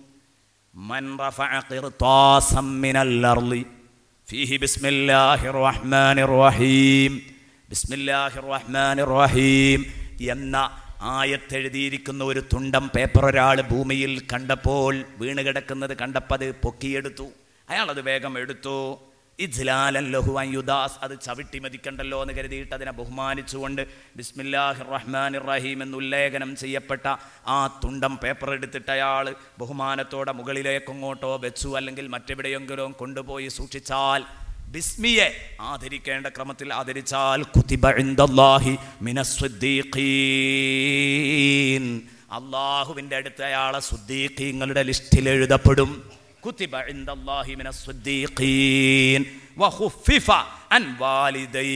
മൻ റഫഅ ഖിർതാസം മിനൽ അർളി ഫീഹി ബിസ്മില്ലാഹിർ റഹ്മാനിർ റഹീം ബിസ്മില്ലാഹിർ റഹ്മാനിർ റഹീം എന്ന ആയത്തെഴുതിയിരിക്കുന്ന ഒരു തുണ്ടം പേപ്പർ ഒരാൾ ഭൂമിയിൽ കണ്ടപ്പോൾ വീണ് കിടക്കുന്നത് കണ്ടപ്പോൾ അത് പൊക്കിയെടുത്തു അയാൾ അത് വേഗം എടുത്തു ഇജ്ലാലൻ ലഹുവൻ യുദാസ് അത് ചവിട്ടി മതിക്കണ്ടല്ലോ എന്ന് കരുതിയിട്ട് അതിനെ ബഹുമാനിച്ചുകൊണ്ട് ബിസ്മില്ലാഹിർ റഹ്മാനിർ റഹീം എന്ന് ഉല്ലേഖനം ചെയ്യപ്പെട്ട ആ തുണ്ടം പേപ്പർ എടുത്തിട്ട് അയാൾ ബഹുമാനത്തോടെ മുകളിലേക്കെങ്ങോട്ടോ വെച്ചു അല്ലെങ്കിൽ മറ്റെവിടെയെങ്കിലും കൊണ്ടുപോയി സൂക്ഷിച്ചാൽ ബിസ്മിയെ ആദരിക്കേണ്ട ക്രമത്തിൽ ആദരിച്ചാൽ കുതിബ ഇൻദല്ലാഹി മിനസ്സുദ്ദീഖീൻ അള്ളാഹുവിൻ്റെ അടുത്ത് അയാളെ സുദ്ദീഖീങ്ങളുടെ ലിസ്റ്റിൽ എഴുതപ്പെടും കുതിബ ഇൻദല്ലാഹി മിനസ്സുദ്ദീഖീൻ വഖുഫിഫ അൻ വാലിദൈ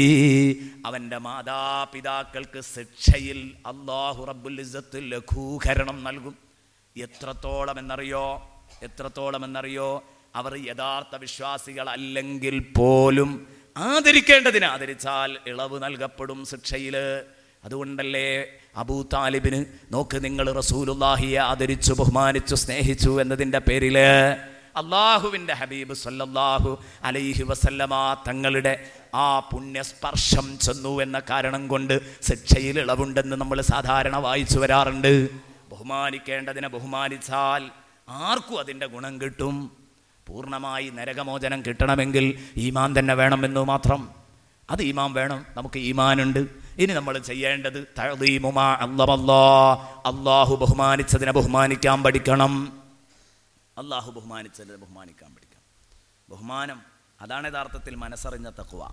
അവൻ്റെ മാതാപിതാക്കൾക്ക് ശിക്ഷയിൽ അള്ളാഹു റബ്ബുൽ ഇസ്സത്ത് ലഘൂകരണം നൽകും എത്രത്തോളം എന്നറിയോ എത്രത്തോളം എന്നറിയോ അവർ യഥാർത്ഥ വിശ്വാസികളല്ലെങ്കിൽ പോലും ആദരിക്കേണ്ടതിന് ആദരിച്ചാൽ ഇളവ് നൽകപ്പെടും ശിക്ഷയിൽ അതുകൊണ്ടല്ലേ അബൂ താലിബിന് നോക്ക് നിങ്ങൾ റസൂലുല്ലാഹിയെ ആദരിച്ചു ബഹുമാനിച്ചു സ്നേഹിച്ചു എന്നതിൻ്റെ പേരിൽ അള്ളാഹുവിൻ്റെ ഹബീബ് സല്ലല്ലാഹു അലൈഹി വസല്ലമ തങ്ങളുടെ ആ പുണ്യസ്പർശം ചെന്നു എന്ന കാരണം കൊണ്ട് ശിക്ഷയിൽ ഇളവുണ്ടെന്ന് നമ്മൾ സാധാരണ വായിച്ചു വരാറുണ്ട് ബഹുമാനിക്കേണ്ടതിനെ ബഹുമാനിച്ചാൽ ആർക്കും അതിൻ്റെ ഗുണം കിട്ടും പൂർണ്ണമായി നരകമോചനം കിട്ടണമെങ്കിൽ ഈമാൻ തന്നെ വേണമെന്ന് മാത്രം അത് ഈമാൻ വേണം നമുക്ക് ഈമാനുണ്ട് ഇനി നമ്മൾ ചെയ്യേണ്ടത് തഴീമുമാ അല്ലമല്ലാ അള്ളാഹു ബഹുമാനിച്ചതിനെ ബഹുമാനിക്കാൻ പഠിക്കണം അള്ളാഹു ബഹുമാനിച്ചതിനെ ബഹുമാനിക്കാൻ പഠിക്കണം ബഹുമാനം അതാണ് യഥാർത്ഥത്തിൽ മനസ്സറിഞ്ഞ തക്കുവ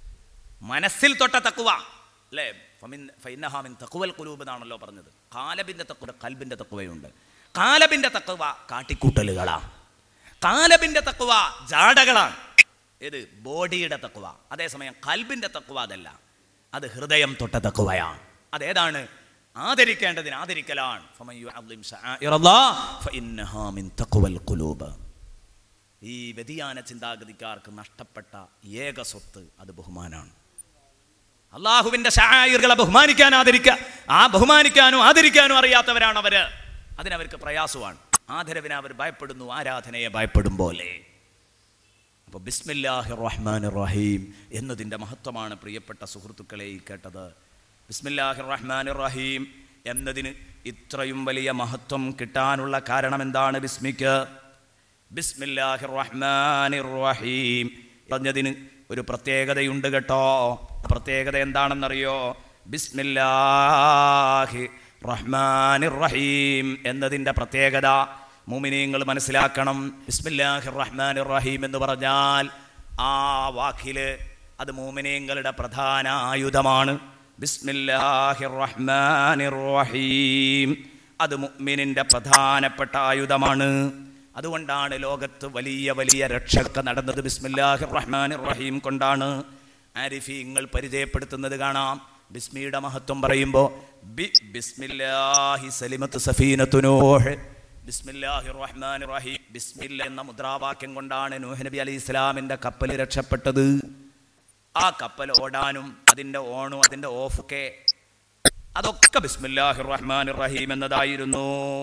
മനസ്സിൽ തൊട്ട തക്കുവ അല്ലേ ഫമിൻ- ഫൈന്നഹാമിൻ തക്കുവൽ കുലൂബ് എന്നാണല്ലോ പറഞ്ഞത് കാലബിൻ്റെ തക്കുവ കൽബിൻ്റെ തക്കുവയുണ്ട് കാലബിൻ്റെ തക്കുവ കാട്ടിക്കൂട്ടലുകളാ കാലബിൻ്റെ തക്കുവ ജാടകളാണ് ഇത് ബോഡിയുടെ തക്കുവ അതേസമയം കൽബിൻ്റെ തക്കുവ അതല്ല അത് ഹൃദയം തൊട്ട തക്കുവയാണ് അതേതാണ് ആദരിക്കേണ്ടതിന് ആദരിക്കലാണ് ഫമൻ യുഅദ്ദിം ശആഇറല്ലാഹ് ഫഇന്നഹാ മിൻ തഖ്വൽ ഖുലൂബ് ഈ വ്യതിയാന ചിന്താഗതിക്കാർക്ക് നഷ്ടപ്പെട്ട ഏക സ്വത്ത് അത് ബഹുമാനാണ് അള്ളാഹുവിന്റെ ഷായറുകളെ ബഹുമാനിക്കാൻ ആദരിക്കുക ആ ബഹുമാനിക്കാനും ആദരിക്കാനും അറിയാത്തവരാണ് അവര് അതിനവർക്ക് പ്രയാസമാണ് ആദരവിനെ അവർ ഭയപ്പെടുന്നു ആരാധനയെ ഭയപ്പെടും പോലെ അപ്പോൾ ബിസ്മില്ലാഹി റഹ്മാൻ റഹീം എന്നതിൻ്റെ മഹത്വമാണ് പ്രിയപ്പെട്ട സുഹൃത്തുക്കളെ ഈ കേട്ടത് ബിസ്മില്ലാഹി റഹ്മാൻ റഹീം എന്നതിന് ഇത്രയും വലിയ മഹത്വം കിട്ടാനുള്ള കാരണം എന്താണ് ബിസ്മിക്ക് ബിസ്മില്ലാഹി റഹ്മാൻ റഹീം പറഞ്ഞതിന് ഒരു പ്രത്യേകതയുണ്ട് കേട്ടോ ആ പ്രത്യേകത എന്താണെന്നറിയോ ബിസ്മില്ലാഹി റഹ്മാനിർ റഹീം എന്നതിൻ്റെ പ്രത്യേകത മുമിനീങ്ങൾ മനസ്സിലാക്കണം ബിസ്മില്ലാഹി റഹ്മാനിർ റഹീം എന്ന് പറഞ്ഞാൽ ആ വാക്കില് അത് മൂമിനീങ്ങളുടെ പ്രധാന ആയുധമാണ് ബിസ്മില്ലാഹിർ റഹ്മാനിർ റഹീം അത് മുഅ്മിനിന്റെ പ്രധാനപ്പെട്ട ആയുധമാണ് അതുകൊണ്ടാണ് ലോകത്ത് വലിയ വലിയ രക്ഷയൊക്കെ നടന്നത് ബിസ്മില്ലാഹിർ റഹ്മാനിർ റഹീം കൊണ്ടാണ് ആരിഫീങ്ങൾ പരിചയപ്പെടുത്തുന്നത് കാണാം ബിസ്മിയുടെ മഹത്വം പറയുമ്പോൾ ബി ബിസ്മില്ലാഹി സലിമത്ത് സഫീനത്തു നൂഹ് ബിസ്മില്ലാഹി റഹ്മാൻ റഹീം ബിസ്മില്ല എന്ന മുദ്രാവാക്യം കൊണ്ടാണ് നൂഹ് നബി അലൈഹി ഇസ്ലാമിന്റെ കപ്പൽ രക്ഷപ്പെട്ടത് ആ കപ്പൽ ഓടാനും അതിന്റെ ഓണും അതിന്റെ ഓഫൊക്കെ അതൊക്കെ ബിസ്മില്ലാഹി റഹ്മാൻ റഹീം എന്നതായിരുന്നു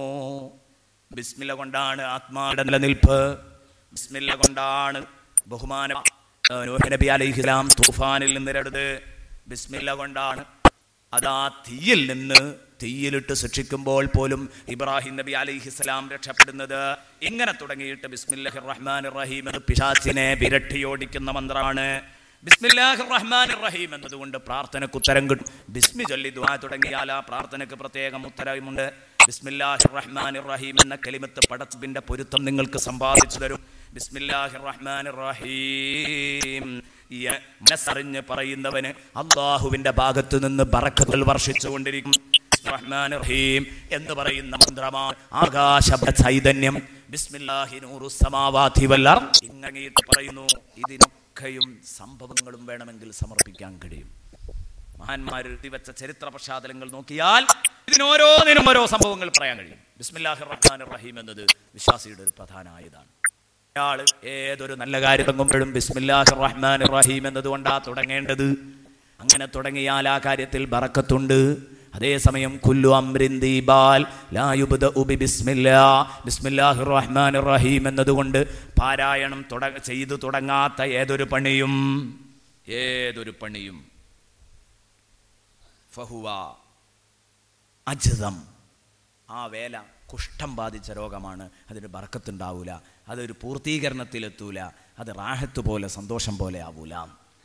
ബിസ്മില്ല കൊണ്ടാണ് ആത്മായുടെ നിലനിൽപ്പ് ബിസ്മില്ല കൊണ്ടാണ് ബഹുമാന ആ, നൂഹ് നബി അലൈഹി ഇസ്ലാം തൂഫാനിൽ നിന്ന് രടുത് ബിസ്മില്ല കൊണ്ടാണ് അതാ തീയിൽ നിന്ന് തീയിലിട്ട് ശിക്ഷിക്കുമ്പോൾ പോലും ഇബ്രാഹിം നബി അലിഹിസ്ലാം രക്ഷപ്പെടുന്നത് ഇങ്ങനെ തുടങ്ങിയിട്ട് ബിസ്മില്ലാഹി റഹ്മാൻ റഹീം എന്ന് പിശാച്ചിനെ വിരട്ടിയോടിക്കുന്ന മന്ത്രമാണ് ബിസ്മില്ലാഹി റഹ്മാൻ റഹീം എന്നതുകൊണ്ട് പ്രാർത്ഥനയ്ക്ക് ഉത്തരം കിട്ടും ബിസ്മി ചൊല്ലി ദുആ തുടങ്ങിയാൽ ആ പ്രാർത്ഥനയ്ക്ക് പ്രത്യേകം ഉത്തരവുമുണ്ട് ബിസ്മില്ലാഹി റഹ്മാൻ റഹീം എന്ന കെളിമത്ത് പടച്ചതിന്റെ പൊരുത്തം നിങ്ങൾക്ക് സമ്പാദിച്ചു തരും ബിസ്മില്ലാഹി റഹ്മാൻ റഹീം ഈ മനസ്സറിഞ്ഞ് പറയുന്നവന് അള്ളാഹുവിന്റെ ഭാഗത്തു നിന്ന് ബറക്കത്തുകൾ വർഷിച്ചുകൊണ്ടിരിക്കും റഹ്മാൻ റഹീം എന്ന് പറയുന്ന മന്ത്രമാണ് ആകാശ ചൈതന്യം ബിസ്മില്ലാഹി നൂറു സമാവാതി വല്ലർ ഇങ്ങനെയിട്ട് പറയുന്നു ഇതിനൊക്കെയും സംഭവങ്ങളും വേണമെങ്കിൽ സമർപ്പിക്കാൻ കഴിയും മഹാന്മാർ വെച്ച ചരിത്ര പശ്ചാത്തലങ്ങൾ നോക്കിയാൽ ഇതിനോരോന്നിനും ഓരോ സംഭവങ്ങൾ പറയാൻ കഴിയും ബിസ്മില്ലാഹി റഹ്മാൻ റഹീം എന്നത് വിശ്വാസിയുടെ ഒരു പ്രധാന ആയുധാണ് അയാൾ ഏതൊരു നല്ല കാര്യം തുടങ്ങുമ്പോഴും ബിസ്മില്ലാഹി റഹ്മാൻ റഹീം എന്നതുകൊണ്ടാ തുടങ്ങേണ്ടത് അങ്ങനെ തുടങ്ങിയാൽ ആ കാര്യത്തിൽ ബറക്കത്തുണ്ട് അതേസമയം കുല്ലു അമ്രിൻ ദീപാൽ ലാ യുബ്ദഉ ബി ബിസ്മില്ലാ ബിസ്മില്ലാഹിർ റഹ്മാനിർ റഹീം എന്നതുകൊണ്ട് പാരായണം തുട ചെയ്തു തുടങ്ങാത്ത ഏതൊരു പണിയും ഏതൊരു പണിയും ഫഹുവ അജിതം ആ വേല കുഷ്ഠം ബാധിച്ച രോഗമാണ് അതിന് ബറക്കത്തുണ്ടാവൂല അതൊരു പൂർത്തീകരണത്തിലെത്തൂല അത് റാഹത്ത് പോലെ സന്തോഷം പോലെ ആവൂല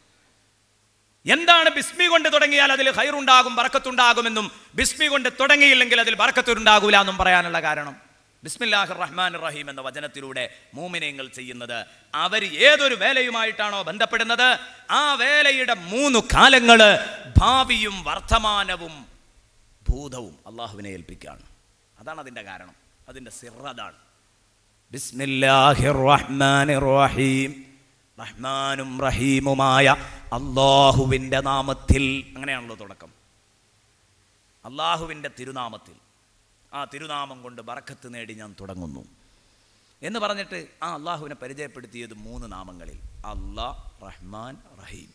എന്താണ് ബിസ്മി കൊണ്ട് തുടങ്ങിയാൽ അതിൽ ഹൈറുണ്ടാകും ബറക്കത്തുണ്ടാകുമെന്നും ബിസ്മി കൊണ്ട് തുടങ്ങിയില്ലെങ്കിൽ അതിൽ ബറക്കത്തുണ്ടാകൂല എന്നും പറയാനുള്ള കാരണം ബിസ്മില്ലാഹിർ റഹ്മാൻ റഹീം എന്ന വചനത്തിലൂടെ മൂമിനങ്ങൾ ചെയ്യുന്നത് അവർ ഏതൊരു വേലയുമായിട്ടാണോ ബന്ധപ്പെടുന്നത് ആ വേലയുടെ മൂന്ന് കാലങ്ങള് ഭാവിയും വർത്തമാനവും ഭൂതവും അള്ളാഹുവിനെ ഏൽപ്പിക്കുകയാണ് അതാണ് അതിൻ്റെ കാരണം അതിൻ്റെ സിറതാണ് ബിസ്മില്ലാഹിർ റഹ്മാനിർ റഹീം റഹ്മാനും റഹീമുമായ അള്ളാഹുവിൻ്റെ നാമത്തിൽ അങ്ങനെയാണല്ലോ തുടക്കം അള്ളാഹുവിൻ്റെ തിരുനാമത്തിൽ ആ തിരുനാമം കൊണ്ട് ബറക്കത്ത് നേടി ഞാൻ തുടങ്ങുന്നു എന്ന് പറഞ്ഞിട്ട് ആ അള്ളാഹുവിനെ പരിചയപ്പെടുത്തിയത് മൂന്ന് നാമങ്ങളിൽ അള്ളാ റഹ്മാൻ റഹീം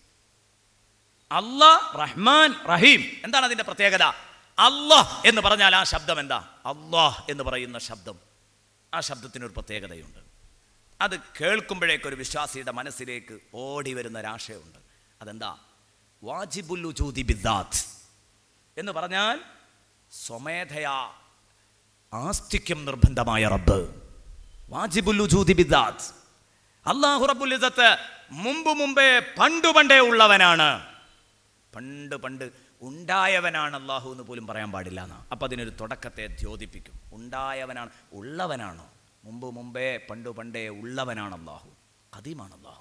അല്ലാ റഹ്മാൻ റഹീം എന്താണ് അതിന്റെ പ്രത്യേകത അള്ളാഹ് എന്ന് പറഞ്ഞാൽ ആ ശബ്ദം എന്താ അള്ളാഹ് എന്ന് പറയുന്ന ശബ്ദം ആ ശബ്ദത്തിനൊരു പ്രത്യേകതയുണ്ട് അത് കേൾക്കുമ്പോഴേക്ക് ഒരു വിശ്വാസിയുടെ മനസ്സിലേക്ക് ഓടി വരുന്ന ഒരാശയമുണ്ട് അതെന്താ വാജിബുല്ലു ചൂതി ബിദ്ദാത്ത് എന്ന് പറഞ്ഞാൽ സ്വമേധയാ ആസ്തിക്യം നിർബന്ധമായ റബ്ബ് വാജിബുല്ലു ചൂതി ബിദ്ദാത്ത് അള്ളാഹു റബ്ബുൽ ഇസത്ത് മുമ്പ് മുമ്പേ പണ്ടു പണ്ടേ ഉള്ളവനാണ് പണ്ട് പണ്ട് ഉണ്ടായവനാണ് അള്ളാഹു എന്ന് പോലും പറയാൻ പാടില്ല എന്നാ അപ്പം അതിനൊരു തുടക്കത്തെ ദ്യോതിപ്പിക്കും ഉണ്ടായവനാണ് ഉള്ളവനാണോ മുമ്പ് മുമ്പേ പണ്ടു പണ്ടേ ഉള്ളവനാണ് അള്ളാഹു കദീമാണ് അള്ളാഹു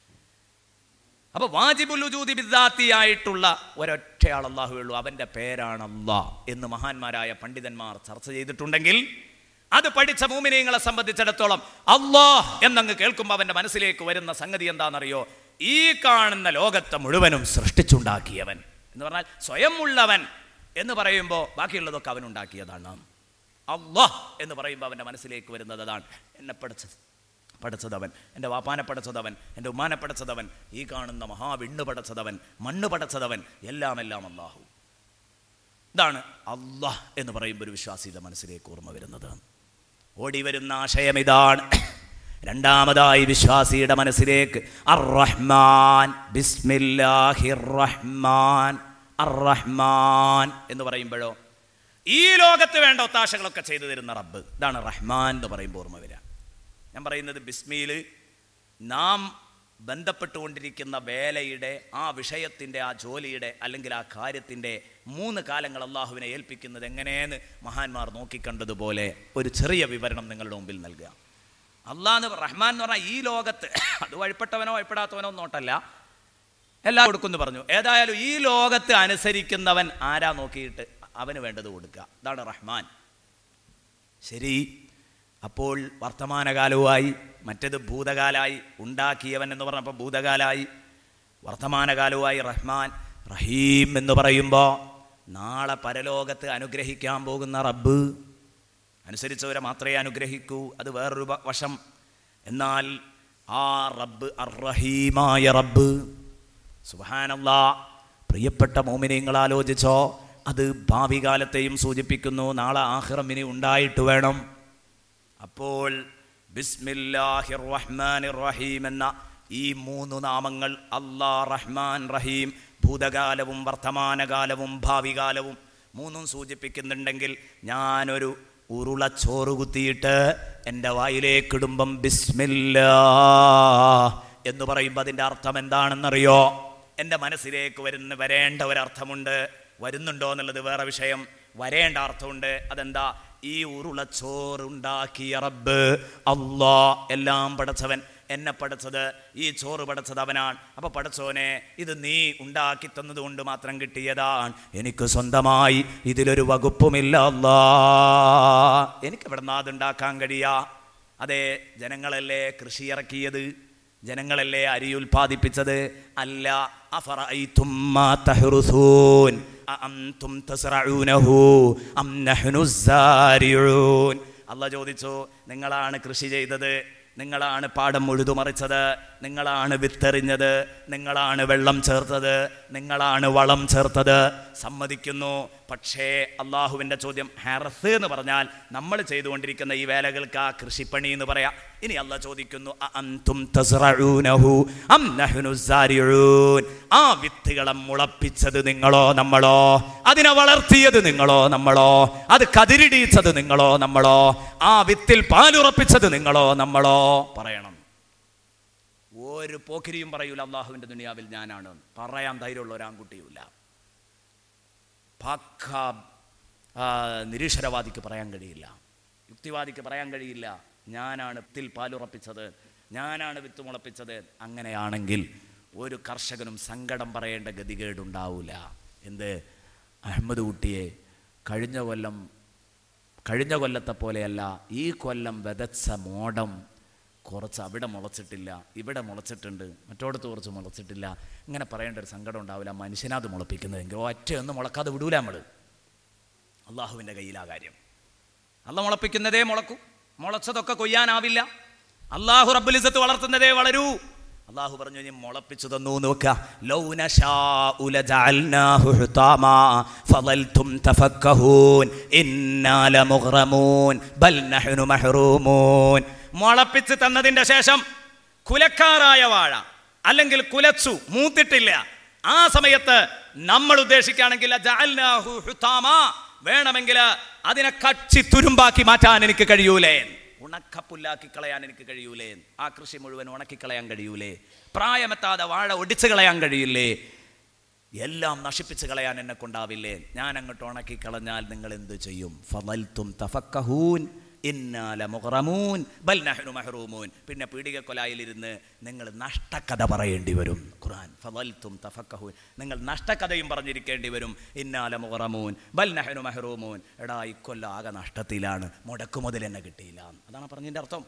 അപ്പൊ വാജിബുലുജൂതി ബിദ്ദാത്തിയായിട്ടുള്ള ഒരൊറ്റയാൾ അള്ളാഹു ഉള്ളൂ അവന്റെ പേരാണ് അള്ളാ എന്ന് മഹാന്മാരായ പണ്ഡിതന്മാർ ചർച്ച ചെയ്തിട്ടുണ്ടെങ്കിൽ അത് പഠിച്ച മൂമിനീങ്ങളെ സംബന്ധിച്ചിടത്തോളം അള്ളാഹ് എന്നങ്ങ് കേൾക്കുമ്പോൾ അവന്റെ മനസ്സിലേക്ക് വരുന്ന സംഗതി എന്താണെന്നറിയോ ഈ കാണുന്ന ലോകത്തെ മുഴുവനും സൃഷ്ടിച്ചുണ്ടാക്കിയവൻ എന്ന് പറഞ്ഞാൽ സ്വയം ഉള്ളവൻ എന്ന് പറയുമ്പോൾ ബാക്കിയുള്ളതൊക്കെ അവൻ ഉണ്ടാക്കിയതാണ് അള്ളാഹ് എന്ന് പറയുമ്പോൾ അവൻ്റെ മനസ്സിലേക്ക് വരുന്നത് അതാണ് എന്നെ പഠിച്ചത് പഠിച്ചതവൻ എൻ്റെ വാപ്പാനെ പഠിച്ചതവൻ എൻ്റെ ഉമ്മാനെ പഠിച്ചതവൻ ഈ കാണുന്ന മഹാവിണ്ണ് പഠിച്ചതവൻ മണ്ണ് പഠിച്ചതവൻ എല്ലാം എല്ലാം അള്ളാഹു ഇതാണ് അള്ളാഹ് എന്ന് പറയുമ്പോൾ ഒരു വിശ്വാസിയുടെ മനസ്സിലേക്ക് ഓർമ്മ വരുന്നത് ഓടി വരുന്ന ആശയം ഇതാണ് രണ്ടാമതായി വിശ്വാസിയുടെ മനസ്സിലേക്ക് അർ റഹ്മാൻ ബിസ്മില്ലാഹിർ റഹ്മാൻ അർ റഹ്മാൻ എന്ന് പറയുമ്പോഴോ ഈ ലോകത്ത് വേണ്ട ഒത്താശകളൊക്കെ ചെയ്തു തരുന്ന റബ്ബ് ഇതാണ് റഹ്മാൻ എന്ന് പറയുമ്പോൾ ഓർമ്മ വരിക ഞാൻ പറയുന്നത് ബിസ്മിയിൽ നാം ബന്ധപ്പെട്ടുകൊണ്ടിരിക്കുന്ന വേലയുടെ ആ വിഷയത്തിൻ്റെ ആ ജോലിയുടെ അല്ലെങ്കിൽ ആ കാര്യത്തിൻ്റെ മൂന്ന് കാലങ്ങൾ അള്ളാഹുവിനെ ഏൽപ്പിക്കുന്നത് എങ്ങനെയെന്ന് മഹാന്മാർ നോക്കിക്കണ്ടതുപോലെ ഒരു ചെറിയ വിവരണം നിങ്ങളുടെ മുമ്പിൽ നൽകുക അള്ളാന്ന് റഹ്മാൻ എന്ന് പറഞ്ഞാൽ ഈ ലോകത്ത് അത് വഴിപ്പെട്ടവനോ വഴിപ്പെടാത്തവനോ നോട്ടല്ല എല്ലാം കൊടുക്കുമെന്ന് പറഞ്ഞു ഏതായാലും ഈ ലോകത്ത് അനുസരിക്കുന്നവൻ ആരാ നോക്കിയിട്ട് അവന് വേണ്ടത് കൊടുക്കുക അതാണ് റഹ്മാൻ ശരി അപ്പോൾ വർത്തമാനകാലവുമായി മറ്റേത് ഭൂതകാലായി ഉണ്ടാക്കിയവൻ എന്ന് പറഞ്ഞപ്പോൾ ഭൂതകാലായി വർത്തമാനകാലവുമായി റഹ്മാൻ റഹീം എന്ന് പറയുമ്പോൾ നാളെ പരലോകത്ത് അനുഗ്രഹിക്കാൻ പോകുന്ന റബ്ബ് അനുസരിച്ചവരെ മാത്രമേ അനുഗ്രഹിക്കൂ അത് വേറൊരു വ- വശം എന്നാൽ ആ റബ്ബ് അർറഹീമായ റബ്ബ് സുബാനല്ലാ പ്രിയപ്പെട്ട മോമിനിയങ്ങൾ ആലോചിച്ചോ അത് ഭാവി കാലത്തെയും സൂചിപ്പിക്കുന്നു നാളെ ആഹിറം ഇനി ഉണ്ടായിട്ട് വേണം അപ്പോൾ ബിസ്മില്ലാഹിർ റഹ്മാനിർ റഹീം എന്ന ഈ മൂന്ന് നാമങ്ങൾ അല്ലാ റഹ്മാൻ റഹീം ഭൂതകാലവും വർത്തമാനകാലവും ഭാവി കാലവും മൂന്നും സൂചിപ്പിക്കുന്നുണ്ടെങ്കിൽ ഞാനൊരു ഉരുളച്ചോറ് കുത്തിയിട്ട് എൻ്റെ വായിലേക്കിടുമ്പം ബിസ്മില്ലാ എന്ന് പറയുമ്പോൾ അതിൻ്റെ അർത്ഥം എന്താണെന്നറിയോ എൻ്റെ മനസ്സിലേക്ക് വരുന്ന വരേണ്ട ഒരർത്ഥമുണ്ട് വരുന്നുണ്ടോ എന്നുള്ളത് വേറെ വിഷയം വരേണ്ട അർത്ഥമുണ്ട് അതെന്താ ഈ ഉരുളച്ചോറുണ്ടാക്കിയ റബ്ബ് അള്ളാ എല്ലാം പടച്ചവൻ എന്നെ പഠിച്ചത് ഈ ചോറ് പഠിച്ചത് അവനാണ് അപ്പൊ പഠിച്ചോനെ ഇത് നീ ഉണ്ടാക്കി തന്നത് കൊണ്ട് മാത്രം കിട്ടിയതാണ് എനിക്ക് സ്വന്തമായി ഇതിലൊരു വകുപ്പുമില്ല അല്ലാ എനിക്ക് എവിടെ നിന്ന് അതുണ്ടാക്കാൻ കഴിയാ അതെ ജനങ്ങളല്ലേ കൃഷി ഇറക്കിയത് ജനങ്ങളല്ലേ അരി ഉൽപ്പാദിപ്പിച്ചത് അല്ല അഫറഅയ്തും മാ തഹ്റുസൂൻ അഅൻതും തസ്റഊനഹു അം നഹ്നു സാരിഊൻ അല്ലാഹ് ചോദിച്ചു നിങ്ങളാണ് കൃഷി ചെയ്തത് നിങ്ങളാണ് പാടം മുഴുതുമറിച്ചത് നിങ്ങളാണ് വിത്തെറിഞ്ഞത് നിങ്ങളാണ് വെള്ളം ചേർത്തത് നിങ്ങളാണ് വളം ചേർത്തത് സമ്മതിക്കുന്നു പക്ഷേ അള്ളാഹുവിൻ്റെ ചോദ്യം ഹെർസ് എന്ന് പറഞ്ഞാൽ നമ്മൾ ചെയ്തുകൊണ്ടിരിക്കുന്ന ഈ വേലകൾക്ക് ആ കൃഷിപ്പണി എന്ന് പറയാം ഇനി അല്ല ചോദിക്കുന്നു "അ അൻതും തസ്റഊനഹു അം നഹ്നു സാരിഊൻ ആ വിത്തുകളെ മുളപ്പിച്ചത് നിങ്ങളോ നമ്മളോ അതിനെ വളർത്തിയത് നിങ്ങളോ നമ്മളോ അത് കതിരിടിച്ചത് നിങ്ങളോ നമ്മളോ ആ വിത്തിൽ പാലുറപ്പിച്ചത് നിങ്ങളോ നമ്മളോ പറയണം ഒരു പോക്കിരിയും പറയൂല അള്ളാഹുവിൻ്റെ ദുനിയാവിൽ ഞാനാണ് പറയാൻ ധൈര്യമുള്ള ഒരു ആൺകുട്ടിയുമില്ല പക്ക ആ, നിരീശ്വരവാദിക്ക് പറയാൻ കഴിയില്ല യുക്തിവാദിക്ക് പറയാൻ കഴിയില്ല ഞാനാണ് വിത്തിൽ പാലുറപ്പിച്ചത് ഞാനാണ് വിത്ത് മുളപ്പിച്ചത് അങ്ങനെയാണെങ്കിൽ ഒരു കർഷകനും സങ്കടം പറയേണ്ട ഗതികേടുണ്ടാവില്ല എന്ത് അഹമ്മദ് കുട്ടിയെ കഴിഞ്ഞ കൊല്ലം കഴിഞ്ഞ കൊല്ലത്തെ പോലെയല്ല ഈ കൊല്ലം വിതച്ച മോടം കുറച്ച് അവിടെ മുളച്ചിട്ടില്ല ഇവിടെ മുളച്ചിട്ടുണ്ട് മറ്റോടത്ത് കുറച്ച് മുളച്ചിട്ടില്ല ഇങ്ങനെ പറയേണ്ട ഒരു സങ്കടം ഉണ്ടാവില്ല മനുഷ്യനത് മുളപ്പിക്കുന്നതെങ്കിൽ ഒറ്റയൊന്നും മുളക്കാതെ വിടൂല നമ്മൾ അള്ളാഹുവിൻ്റെ കയ്യിലാ കാര്യം അല്ല മുളപ്പിക്കുന്നതേ മുളക്കൂ മുളച്ചതൊക്കെ കൊയ്യാനാവില്ല അള്ളാഹു റബ്ബുലിസത്ത് വളർത്തുന്നതേ വളരൂ അള്ളാഹു പറഞ്ഞു ഇനി മുളപ്പിച്ചു തന്നു നോക്കുക ലൗ നശാഉ ലജഅൽനാഹു ഹുതാമാ ഫളൽതും തഫക്കഹൂൻ ഇന്നാ ലമുഗ്റമൂൻ ബൽ നഹ്നു മഹ്റൂമൂൻ മുളപ്പിച്ച് തന്നതിന്റെ ശേഷം കുലക്കാറായ വാഴ അല്ലെങ്കിൽ കുലച്ചു മൂത്തിട്ടില്ല ആ സമയത്ത് നമ്മൾ ഉദ്ദേശിക്കുകയാണെങ്കിൽ ലജഅൽനാഹു ഹുതാമാ വേണമെങ്കിൽ അതിനെ കച്ചി തുരുമ്പാക്കി മാറ്റാൻ എനിക്ക് കഴിയൂലേ ഉണക്കപ്പുല്ലാക്കി കളയാൻ എനിക്ക് കഴിയൂലേ ആ കൃഷി മുഴുവൻ ഉണക്കിക്കളയാൻ കഴിയൂലേ പ്രായമെത്താതെ വാഴ ഒടിച്ചു കളയാൻ കഴിയില്ലേ എല്ലാം നശിപ്പിച്ച് കളയാൻ എന്നെ കൊണ്ടാവില്ലേ ഞാൻ അങ്ങോട്ട് ഉണക്കി കളഞ്ഞാൽ നിങ്ങൾ എന്ത് ചെയ്യും ഫളൽതും തഫക്കഹൂൻ ഇന്നാല മുഹറമൂൻ ബൽ നഹ്നു മഹ്റൂമൂൻ പിന്നെ പീഡികക്കൊലായിലിരുന്ന് നിങ്ങൾ നഷ്ടക്കഥ പറയേണ്ടി വരും ഖുർആൻ ഫളൽതും തഫക്കഹൂൻ നിങ്ങൾ നഷ്ടക്കഥയും പറഞ്ഞിരിക്കേണ്ടി വരും ഇന്നാല മുഹറമൂൻ ബൽ നഹ്നു മഹ്റൂമൂൻ എടാ ഇക്കൊല്ലം ആകെ നഷ്ടത്തിലാണ് മുടക്കുമുതൽ എന്നെ കിട്ടിയില്ല അതാണ് പറഞ്ഞതിൻ്റെ അർത്ഥം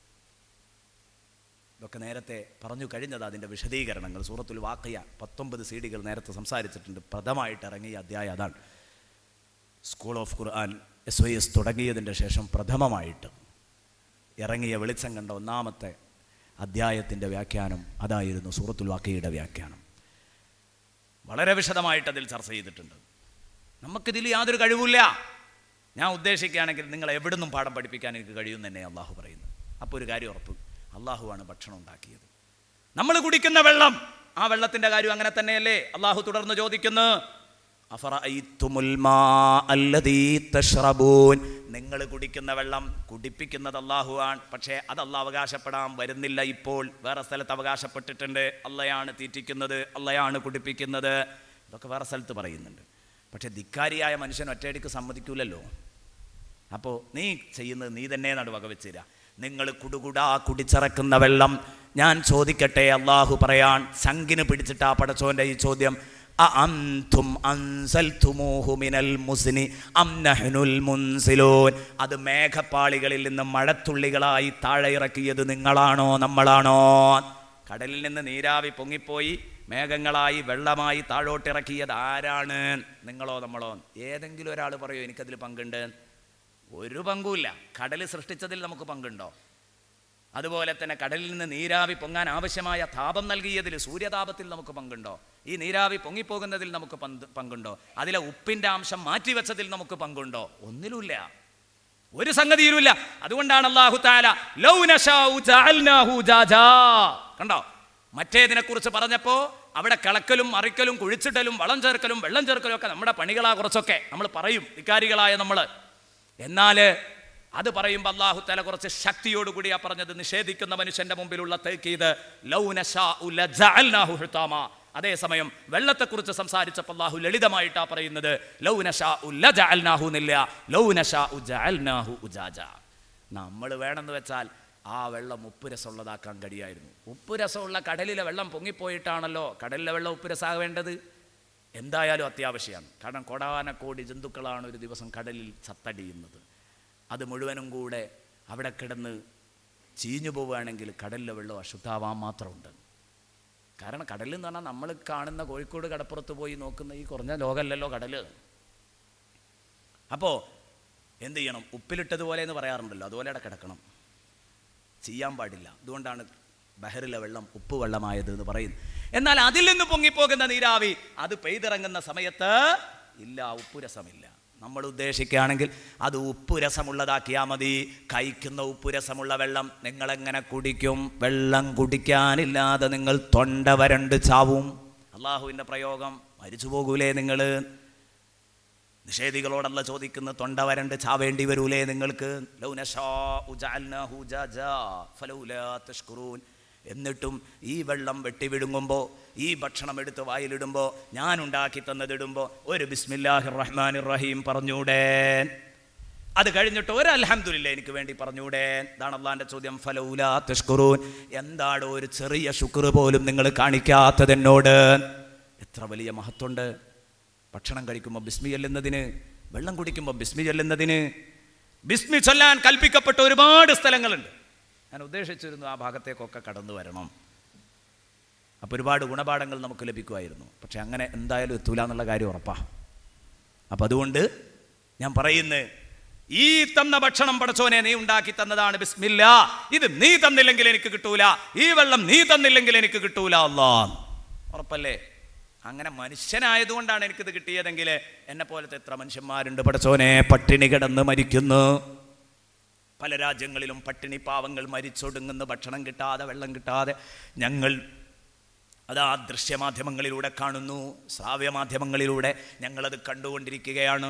ഇതൊക്കെ നേരത്തെ പറഞ്ഞു കഴിഞ്ഞത് അതിൻ്റെ വിശദീകരണങ്ങൾ സൂറത്തുൽ വാക്കയ പത്തൊമ്പത് സീഡികൾ നേരത്തെ സംസാരിച്ചിട്ടുണ്ട് പ്രഥമമായിട്ട് ഇറങ്ങിയ അധ്യായം അതാണ് school of Quran S Y S തുടങ്ങിയതിൻ്റെ ശേഷം പ്രഥമമായിട്ട് ഇറങ്ങിയ വെളിച്ചം കണ്ട ഒന്നാമത്തെ അധ്യായത്തിൻ്റെ വ്യാഖ്യാനം അതായിരുന്നു സൂറത്തുൽ വാക്കയുടെ വ്യാഖ്യാനം വളരെ വിശദമായിട്ട് അതിൽ ചർച്ച ചെയ്തിട്ടുണ്ട് നമുക്കിതിൽ യാതൊരു കഴിവില്ല ഞാൻ ഉദ്ദേശിക്കുകയാണെങ്കിൽ നിങ്ങൾ എവിടുന്നും പാഠം പഠിപ്പിക്കാൻ എനിക്ക് കഴിയും തന്നെ അള്ളാഹു പറയുന്നു അപ്പോൾ ഒരു കാര്യം ഉറപ്പ് അള്ളാഹുവാണ് ഭക്ഷണം ഉണ്ടാക്കിയത് നമ്മൾ കുടിക്കുന്ന വെള്ളം ആ വെള്ളത്തിന്റെ കാര്യം അങ്ങനെ തന്നെയല്ലേ അള്ളാഹു തുടർന്ന് ചോദിക്കുന്നു അഫറഅയ്തുമുൽ മാ അല്ലദീ തശ്റബൂൻ നിങ്ങൾ കുടിക്കുന്ന വെള്ളം കുടിപ്പിക്കുന്നത് അള്ളാഹുവാണ് പക്ഷേ അത് അള്ളാഹ് അവകാശപ്പെടാൻ വരുന്നില്ല ഇപ്പോൾ വേറെ സ്ഥലത്ത് അവകാശപ്പെട്ടിട്ടുണ്ട് അള്ളയാണ് തീറ്റിക്കുന്നത് അള്ളയാണ് കുടിപ്പിക്കുന്നത് ഇതൊക്കെ വേറെ സ്ഥലത്ത് പറയുന്നുണ്ട് പക്ഷേ ധിക്കാരിയായ മനുഷ്യൻ ഒറ്റയടിക്ക് സമ്മതിക്കൂലല്ലോ അപ്പോൾ നീ ചെയ്യുന്നത് നീ തന്നെ നടു വകവെച്ചുതരാ നിങ്ങൾ കുടുകുടാ കുടിച്ചിറക്കുന്ന വെള്ളം ഞാൻ ചോദിക്കട്ടെ അള്ളാഹു പറയാൻ ശങ്കിന് പിടിച്ചിട്ട് ആ പടച്ചോൻ്റെ ഈ ചോദ്യം അഅന്തും അൻസൽതുമൂഹു മിനൽ മുസ്നി അം നഹ്നുൽ മുൻസിലൂൻ അത് മേഘപ്പാളികളിൽ നിന്ന് മഴത്തുള്ളികളായി താഴെ ഇറക്കിയത് നിങ്ങളാണോ നമ്മളാണോ കടലിൽ നിന്ന് നീരാവി പൊങ്ങിപ്പോയി മേഘങ്ങളായി വെള്ളമായി താഴോട്ടിറക്കിയത് ആരാണ് നിങ്ങളോ നമ്മളോ ഏതെങ്കിലും ഒരാൾ പറയോ എനിക്കതിൽ പങ്കുണ്ട് ഒരു പങ്കുമില്ല കടൽ സൃഷ്ടിച്ചതിൽ നമുക്ക് പങ്കുണ്ടോ അതുപോലെ തന്നെ കടലിൽ നിന്ന് നീരാവി പൊങ്ങാൻ ആവശ്യമായ താപം നൽകിയതിൽ സൂര്യതാപത്തിൽ നമുക്ക് പങ്കുണ്ടോ ഈ നീരാവി പൊങ്ങിപ്പോകുന്നതിൽ നമുക്ക് പന്ത് പങ്കുണ്ടോ അതിലെ ഉപ്പിന്റെ അംശം മാറ്റിവെച്ചതിൽ നമുക്ക് പങ്കുണ്ടോ ഒന്നിലുമില്ല ഒരു സംഗതിയിലുമില്ല അതുകൊണ്ടാണ് അള്ളാഹു താല ലൗ നശാഉ ജഅൽനാഹു ജാജാ. കണ്ടോ മറ്റേതിനെ കുറിച്ച് പറഞ്ഞപ്പോ അവിടെ കളക്കലും മറിക്കലും കുഴിച്ചിടലും വളം ചേർക്കലും വെള്ളം ചേർക്കലും ഒക്കെ നമ്മുടെ പണികളാ കുറച്ചൊക്കെ നമ്മൾ പറയും വികാരികളായ നമ്മൾ എന്നാൽ അത് പറയുമ്പോൾ അള്ളാഹു തല കുറച്ച് ശക്തിയോടുകൂടി ആ പറഞ്ഞത് നിഷേധിക്കുന്ന മനുഷ്യന്റെ മുമ്പിലുള്ള തേക്കീത് ലൗ നശാഉ ലജഅൽനാഹു ഹുതാമ അതേസമയം വെള്ളത്തെക്കുറിച്ച് സംസാരിച്ചപ്പോൾ അള്ളാഹു ലളിതമായിട്ടാ പറയുന്നത് ലൗ നശാഉ ലജഅൽനാഹു എന്നില്ല ലൗ നശാഉ ജഅൽനാഹു ഉജാജ നമ്മൾ വേണമെന്ന് വെച്ചാൽ ആ വെള്ളം ഉപ്പ് രസമുള്ളതാക്കാൻ കഴിയായിരുന്നു ഉപ്പ് രസമുള്ള കടലിലെ വെള്ളം പൊങ്ങിപ്പോയിട്ടാണല്ലോ കടലിലെ വെള്ളം ഉപ്പ് രസമാവേണ്ടത് എന്തായാലും അത്യാവശ്യമാണ് കാരണം കൊടാനക്കോടി ജന്തുക്കളാണ് ഒരു ദിവസം കടലിൽ ചത്തടിയുന്നത് അത് മുഴുവനും കൂടെ അവിടെ കിടന്ന് ചീഞ്ഞു പോവുകയാണെങ്കിൽ കടലിലെ വെള്ളം അശുദ്ധാവാൻ മാത്രമുണ്ട് കാരണം കടലിൽ എന്ന് പറഞ്ഞാൽ നമ്മൾ കാണുന്ന കോഴിക്കോട് കടപ്പുറത്ത് പോയി നോക്കുന്ന ഈ കുറഞ്ഞ ലോകമല്ലല്ലോ കടല് അപ്പോൾ എന്ത് ചെയ്യണം ഉപ്പിലിട്ടതുപോലെ എന്ന് പറയാറുണ്ടല്ലോ അതുപോലെ അവിടെ കിടക്കണം ചെയ്യാൻ പാടില്ല അതുകൊണ്ടാണ് ബഹറിലെ വെള്ളം ഉപ്പ് വെള്ളമായത് എന്ന് പറയുന്നു എന്നാൽ അതിൽ നിന്ന് പൊങ്ങിപ്പോകുന്ന നീരാവി അത് പെയ്തിറങ്ങുന്ന സമയത്ത് ഇല്ല ഉപ്പുരസമില്ല നമ്മൾ ഉദ്ദേശിക്കുകയാണെങ്കിൽ അത് ഉപ്പുരസമുള്ളതാക്കിയാൽ മതി കഴിക്കുന്ന ഉപ്പുരസമുള്ള വെള്ളം നിങ്ങളെങ്ങനെ കുടിക്കും വെള്ളം കുടിക്കാനില്ലാതെ നിങ്ങൾ തൊണ്ട വരണ്ട് ചാവും അള്ളാഹുവിൻ്റെ പ്രയോഗം മരിച്ചു പോകൂലേ നിങ്ങൾ നിഷേധികളോടല്ല ചോദിക്കുന്ന തൊണ്ട വരണ്ട് ചാവേണ്ടി വരൂലേ നിങ്ങൾക്ക് ലൗ നശാഉ ജഅൽനാഹു ജാജാ ഫലൗലാ തഷ്കുറൂൻ എന്നിട്ടും ഈ വെള്ളം വെട്ടി വിഴുങ്ങുമ്പോൾ ഈ ഭക്ഷണം എടുത്ത് വായിലിടുമ്പോൾ ഞാൻ ഉണ്ടാക്കി തന്നതിടുമ്പോൾ ഒരു ബിസ്മില്ലാഹിർ റഹ്മാനിർ റഹീം പറഞ്ഞൂടേ അത് കഴിഞ്ഞിട്ട് ഒരു അൽഹംദുലില്ല എനിക്ക് വേണ്ടി പറഞ്ഞൂടെ ഇതാണ് അള്ളാന്റെ ചോദ്യം ഫലൗലാ തഷ്കുറൂൻ എന്താണ് ഒരു ചെറിയ ശുക്ർ പോലും നിങ്ങൾ കാണിക്കാത്തത് എന്നോട് എത്ര വലിയ മഹത്വമുണ്ട് ഭക്ഷണം കഴിക്കുമ്പോൾ ബിസ്മി ചൊല്ലുന്നതിന് വെള്ളം കുടിക്കുമ്പോൾ ബിസ്മി ചൊല്ലുന്നതിന് ബിസ്മി ചൊല്ലാൻ കൽപ്പിക്കപ്പെട്ട ഒരുപാട് സ്ഥലങ്ങളുണ്ട് ഞാൻ ഉദ്ദേശിച്ചിരുന്നു ആ ഭാഗത്തേക്കൊക്കെ കടന്നു വരണം അപ്പോൾ ഒരുപാട് ഗുണപാഠങ്ങൾ നമുക്ക് ലഭിക്കുമായിരുന്നു പക്ഷെ അങ്ങനെ എന്തായാലും എത്തൂല എന്നുള്ള കാര്യം ഉറപ്പാ അപ്പം അതുകൊണ്ട് ഞാൻ പറയുന്നത് ഈ തന്ന ഭക്ഷണം പടച്ചോനെ നീ ഉണ്ടാക്കി തന്നതാണ് ബിസ്മില്ല ഇത് നീ തന്നില്ലെങ്കിൽ എനിക്ക് കിട്ടൂല ഈ വെള്ളം നീ തന്നില്ലെങ്കിൽ എനിക്ക് കിട്ടൂല അല്ലാ ഉറപ്പല്ലേ അങ്ങനെ മനുഷ്യനായതുകൊണ്ടാണ് എനിക്കിത് കിട്ടിയതെങ്കിൽ എന്നെ പോലത്തെ എത്ര മനുഷ്യന്മാരുണ്ട് പടച്ചോനെ പട്ടിണി കിടന്ന് മരിക്കുന്നു പല രാജ്യങ്ങളിലും പട്ടിണി പാവങ്ങൾ മരിച്ചൊടുങ്ങുന്ന ഭക്ഷണം കിട്ടാതെ വെള്ളം കിട്ടാതെ ഞങ്ങൾ അതാ ദൃശ്യമാധ്യമങ്ങളിലൂടെ കാണുന്നു ശ്രാവ്യമാധ്യമങ്ങളിലൂടെ ഞങ്ങളത് കണ്ടുകൊണ്ടിരിക്കുകയാണ്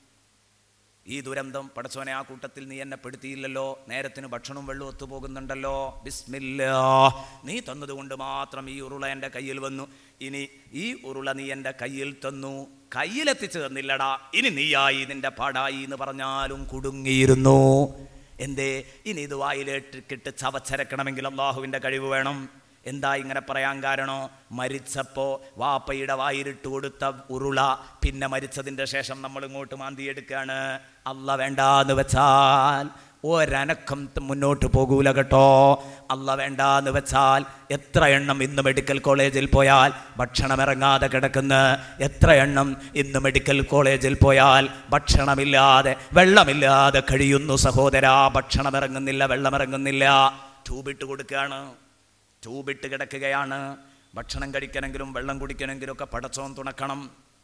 ഈ ദുരന്തം പടച്ചോനെ ആ കൂട്ടത്തിൽ നീ എന്നെ പെടുത്തിയില്ലല്ലോ നേരത്തിന് ഭക്ഷണവും വെള്ളവും ഒത്തുപോകുന്നുണ്ടല്ലോ ബിസ്മില്ലാ നീ തന്നതുകൊണ്ട് മാത്രം ഈ ഉരുള എൻ്റെ കയ്യിൽ വന്നു ഇനി ഈ ഉരുള നീ എൻ്റെ കയ്യിൽ തന്നു കയ്യിലെത്തിച്ചു തന്നില്ലടാ ഇനി നീയായി നിന്റെ പാടായി എന്ന് പറഞ്ഞാലും കുടുങ്ങിയിരുന്നു എന്തേ ഇനി ഇത് വായിലേട്ടിട്ട് ചവച്ചരക്കണമെങ്കിൽ അള്ളാഹുവിൻ്റെ കഴിവ് വേണം എന്താ ഇങ്ങനെ പറയാൻ കാരണോ മരിച്ചപ്പോ വാപ്പയുടെ വായിലിട്ട് കൊടുത്ത ഉരുള പിന്നെ മരിച്ചതിൻ്റെ ശേഷം നമ്മൾ ഇങ്ങോട്ട് മാന്തിയെടുക്കാണ് അല്ല വേണ്ടാന്ന് വെച്ചാൽ ഒരനക്കം ത- മുന്നോട്ട് പോകൂല കേട്ടോ അല്ല വേണ്ടാന്ന് വെച്ചാൽ എത്ര എണ്ണം ഇന്ന് മെഡിക്കൽ കോളേജിൽ പോയാൽ ഭക്ഷണം ഇറങ്ങാതെ കിടക്കുന്ന എത്ര എണ്ണം ഇന്ന് മെഡിക്കൽ കോളേജിൽ പോയാൽ ഭക്ഷണമില്ലാതെ വെള്ളമില്ലാതെ കഴിയുന്നു സഹോദരാ ഭക്ഷണം ഇറങ്ങുന്നില്ല വെള്ളം ഇറങ്ങുന്നില്ല ട്യൂബിട്ട് കൊടുക്കുകയാണ് ട്യൂബിട്ട് കിടക്കുകയാണ് ഭക്ഷണം കഴിക്കണമെങ്കിലും വെള്ളം കുടിക്കണമെങ്കിലും ഒക്കെ പടച്ചോൻ തുണക്കണം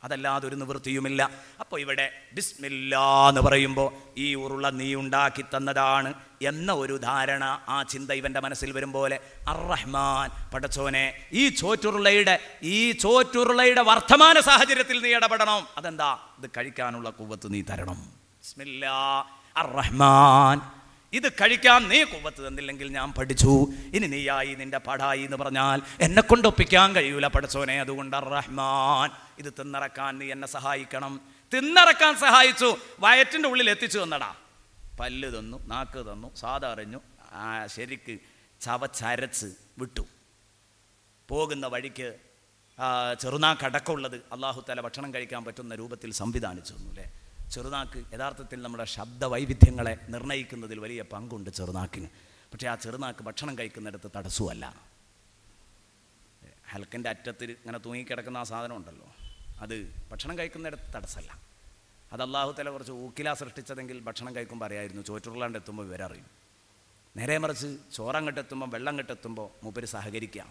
അതല്ലാതെ ഒരു നിവൃത്തിയുമില്ല അപ്പോൾ ഇവിടെ ബിസ്മില്ലാ എന്ന് പറയുമ്പോൾ ഈ ഉരുള നീ ഉണ്ടാക്കി തന്നതാണ് എന്ന ഒരു ധാരണ ആ ചിന്ത ഇവൻ്റെ മനസ്സിൽ വരും പോലെ അറഹ്മാൻ പടച്ചോനെ ഈ ചോറ്റുരുളയുടെ ഈ ചോറ്റുരുളയുടെ വർത്തമാന സാഹചര്യത്തിൽ നീ ഇടപെടണം അതെന്താ ഇത് കഴിക്കാനുള്ള കുവത്ത് നീ തരണം ബിസ്മില്ലാ അറഹ്മാൻ ഇത് കഴിക്കാൻ നീ കുവത്ത് തന്നില്ലെങ്കിൽ ഞാൻ പഠിച്ചു ഇനി നീയായി നിന്റെ പടായി എന്ന് പറഞ്ഞാൽ എന്നെ കൊണ്ട് ഒപ്പിക്കാൻ കഴിയൂല പഠിച്ചോനെ അതുകൊണ്ട് റഹ്മാൻ ഇത് തിന്നിറക്കാൻ നീ എന്നെ സഹായിക്കണം തിന്നിറക്കാൻ സഹായിച്ചു വയറ്റിൻ്റെ ഉള്ളിൽ എത്തിച്ചു തന്നടാ പല്ല് തന്നു നാക്ക് തന്നു സാധാ അറിഞ്ഞു ആ ശരിക്ക് ചവച്ചരച്ച് വിട്ടു പോകുന്ന വഴിക്ക് ആ, ചെറുനാക്കടക്കമുള്ളത് അള്ളാഹു തല ഭക്ഷണം കഴിക്കാൻ പറ്റുന്ന രൂപത്തിൽ സംവിധാനിച്ചു തന്നു അല്ലേ ചെറുനാക്ക് യഥാർത്ഥത്തിൽ നമ്മുടെ ശബ്ദ വൈവിധ്യങ്ങളെ നിർണ്ണയിക്കുന്നതിൽ വലിയ പങ്കുണ്ട് ചെറുനാക്കിന് പക്ഷേ ആ ചെറുനാക്ക് ഭക്ഷണം കഴിക്കുന്നിടത്ത് തടസ്സമല്ല ഹൽക്കിൻ്റെ അറ്റത്തിൽ ഇങ്ങനെ തൂങ്ങിക്കിടക്കുന്ന ആ സാധനം ഉണ്ടല്ലോ അത് ഭക്ഷണം കഴിക്കുന്നിടത്ത് തടസ്സമല്ല അത് അള്ളാഹു തല കുറച്ച് ഊക്കില സൃഷ്ടിച്ചതെങ്കിൽ ഭക്ഷണം കഴിക്കുമ്പോൾ അറിയായിരുന്നു ചോറ്റുരുളാണ്ട് എത്തുമ്പോൾ വിവരം അറിയും നേരെ മറിച്ച് ചോറങ്ങോട്ട് എത്തുമ്പോൾ വെള്ളം എത്തുമ്പോൾ മൂപ്പര് സഹകരിക്കുക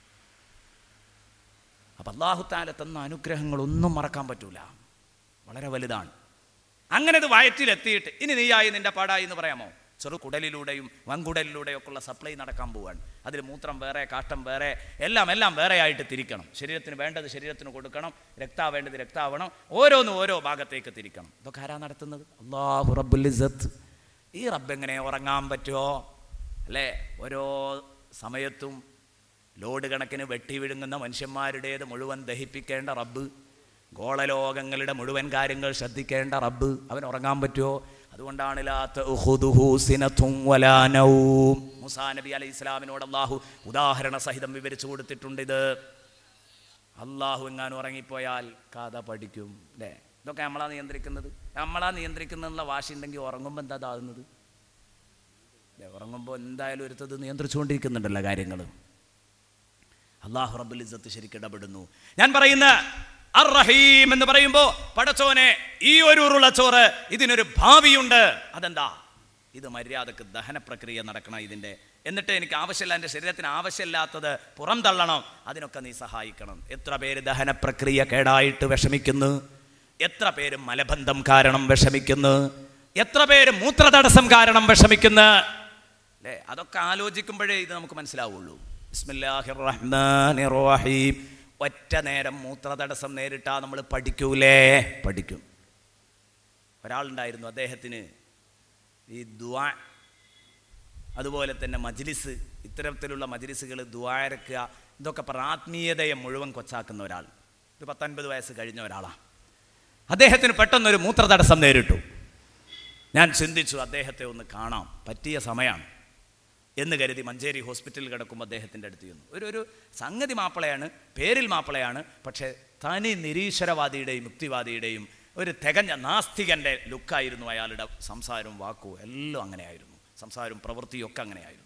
അപ്പം അള്ളാഹു താല തന്ന അനുഗ്രഹങ്ങളൊന്നും മറക്കാൻ പറ്റൂല വളരെ വലുതാണ് അങ്ങനെ ഇത് വയറ്റിലെത്തിയിട്ട് ഇനി നീയായി നിന്റെ പാടായി എന്ന് പറയാമോ ചെറു കുടലിലൂടെയും വൻകുടലിലൂടെയും ഒക്കെ ഉള്ള സപ്ലൈ നടക്കാൻ പോവാണ് അതിൽ മൂത്രം വേറെ കാഷ്ടം വേറെ എല്ലാം എല്ലാം വേറെ ആയിട്ട് തിരിക്കണം ശരീരത്തിന് വേണ്ടത് ശരീരത്തിന് കൊടുക്കണം രക്താ വേണ്ടത് രക്താവണം ഓരോന്നും ഓരോ ഭാഗത്തേക്ക് തിരിക്കണം ഇതൊക്കെ ആരാ നടത്തുന്നത് അള്ളാഹു റബ്ബുൽ ഇസ്സത്ത് ഈ റബ്ബ് എങ്ങനെ ഉറങ്ങാൻ പറ്റുമോ അല്ലേ ഓരോ സമയത്തും ലോഡ് കണക്കിന് വെട്ടി വിഴുങ്ങുന്ന മനുഷ്യന്മാരുടേത് മുഴുവൻ ദഹിപ്പിക്കേണ്ട റബ്ബ് ഗോളലോകങ്ങളുടെ മുഴുവൻ കാര്യങ്ങൾ ശ്രദ്ധിക്കേണ്ട റബ്ബ് അവൻ ഉറങ്ങാൻ പറ്റുമോ അതുകൊണ്ടാണ് ലാ തഅഖുദുഹു സിനത്തും വലാ നൗം. മൂസാ നബി അലൈഹി ഇസ്ലാമിനോട് അള്ളാഹു ഉദാഹരണ സഹിതം വിവരിച്ചു കൊടുത്തിട്ടുണ്ട് ഇത് അള്ളാഹു എങ്ങാനും ഉറങ്ങിപ്പോയാൽ കഥ പഠിക്കും അല്ലേ ഇതൊക്കെ നമ്മളാ നിയന്ത്രിക്കുന്നത് നമ്മളാ നിയന്ത്രിക്കുന്നതിനുള്ള വാശി ഉണ്ടെങ്കിൽ ഉറങ്ങുമ്പോൾ എന്താ താകുന്നത് അല്ലേ ഉറങ്ങുമ്പോൾ എന്തായാലും ഒരുത്തത് നിയന്ത്രിച്ചുകൊണ്ടിരിക്കുന്നുണ്ടല്ലോ കാര്യങ്ങൾ അള്ളാഹു റബ്ബുൽ ഇസ്സത്ത് ശരിക്കും ഇടപെടുന്നു ഞാൻ പറയുന്ന അർ റഹീം എന്ന് പറയുമ്പോൾ പടച്ചോനെ ഈ ഒരു ഉരുളച്ചോറ് ഇതിനൊരു ഭാവിയുണ്ട് അതെന്താ ഇത് മര്യാദക്ക് ദഹന പ്രക്രിയ നടക്കണം ഇതിൻ്റെ എന്നിട്ട് എനിക്ക് ആവശ്യമില്ല എൻ്റെ ശരീരത്തിന് ആവശ്യമില്ലാത്തത് പുറം തള്ളണം അതിനൊക്കെ നീ സഹായിക്കണം എത്ര പേര് ദഹന പ്രക്രിയ കേടായിട്ട് വിഷമിക്കുന്നു എത്ര പേര് മലബന്ധം കാരണം വിഷമിക്കുന്നു എത്ര പേര് മൂത്രതടസ്സം കാരണം വിഷമിക്കുന്നു അല്ലേ അതൊക്കെ ആലോചിക്കുമ്പോഴേ ഇത് നമുക്ക് മനസ്സിലാവുള്ളൂ ബിസ്മില്ലാഹിർ റഹ്മാനിർ റഹീം ഒറ്റ നേരം മൂത്രതടസ്സം നേരിട്ടാ നമ്മൾ പഠിക്കൂലേ പഠിക്കും ഒരാളുണ്ടായിരുന്നു അദ്ദേഹത്തിന് ഈ ദുആ അതുപോലെ തന്നെ മജ്ലിസ് ഇത്തരത്തിലുള്ള മജ്ലിസുകൾ ദ്വാരക്കുക ഇതൊക്കെ പറഞ്ഞ ആത്മീയതയെ മുഴുവൻ കൊച്ചാക്കുന്ന ഒരാൾ ഒരു പത്തൊൻപത് വയസ്സ് കഴിഞ്ഞ ഒരാളാണ് അദ്ദേഹത്തിന് പെട്ടെന്നൊരു മൂത്രതടസ്സം നേരിട്ടു ഞാൻ ചിന്തിച്ചു അദ്ദേഹത്തെ ഒന്ന് കാണാം പറ്റിയ സമയമാണ് എന്ന് കരുതി മഞ്ചേരി ഹോസ്പിറ്റലിൽ കിടക്കുമ്പോൾ അദ്ദേഹത്തിൻ്റെ അടുത്ത് ചെന്നു ഒരു ഒരു സംഗതി മാപ്പിളയാണ് പേരിൽ മാപ്പിളയാണ് പക്ഷേ തനി നിരീശ്വരവാദിയുടെയും യുക്തിവാദിയുടെയും ഒരു തികഞ്ഞ നാസ്തികൻ്റെ ലുക്കായിരുന്നു അയാളുടെ സംസാരവും വാക്കും എല്ലാം അങ്ങനെയായിരുന്നു സംസാരവും പ്രവൃത്തിയും ഒക്കെ അങ്ങനെയായിരുന്നു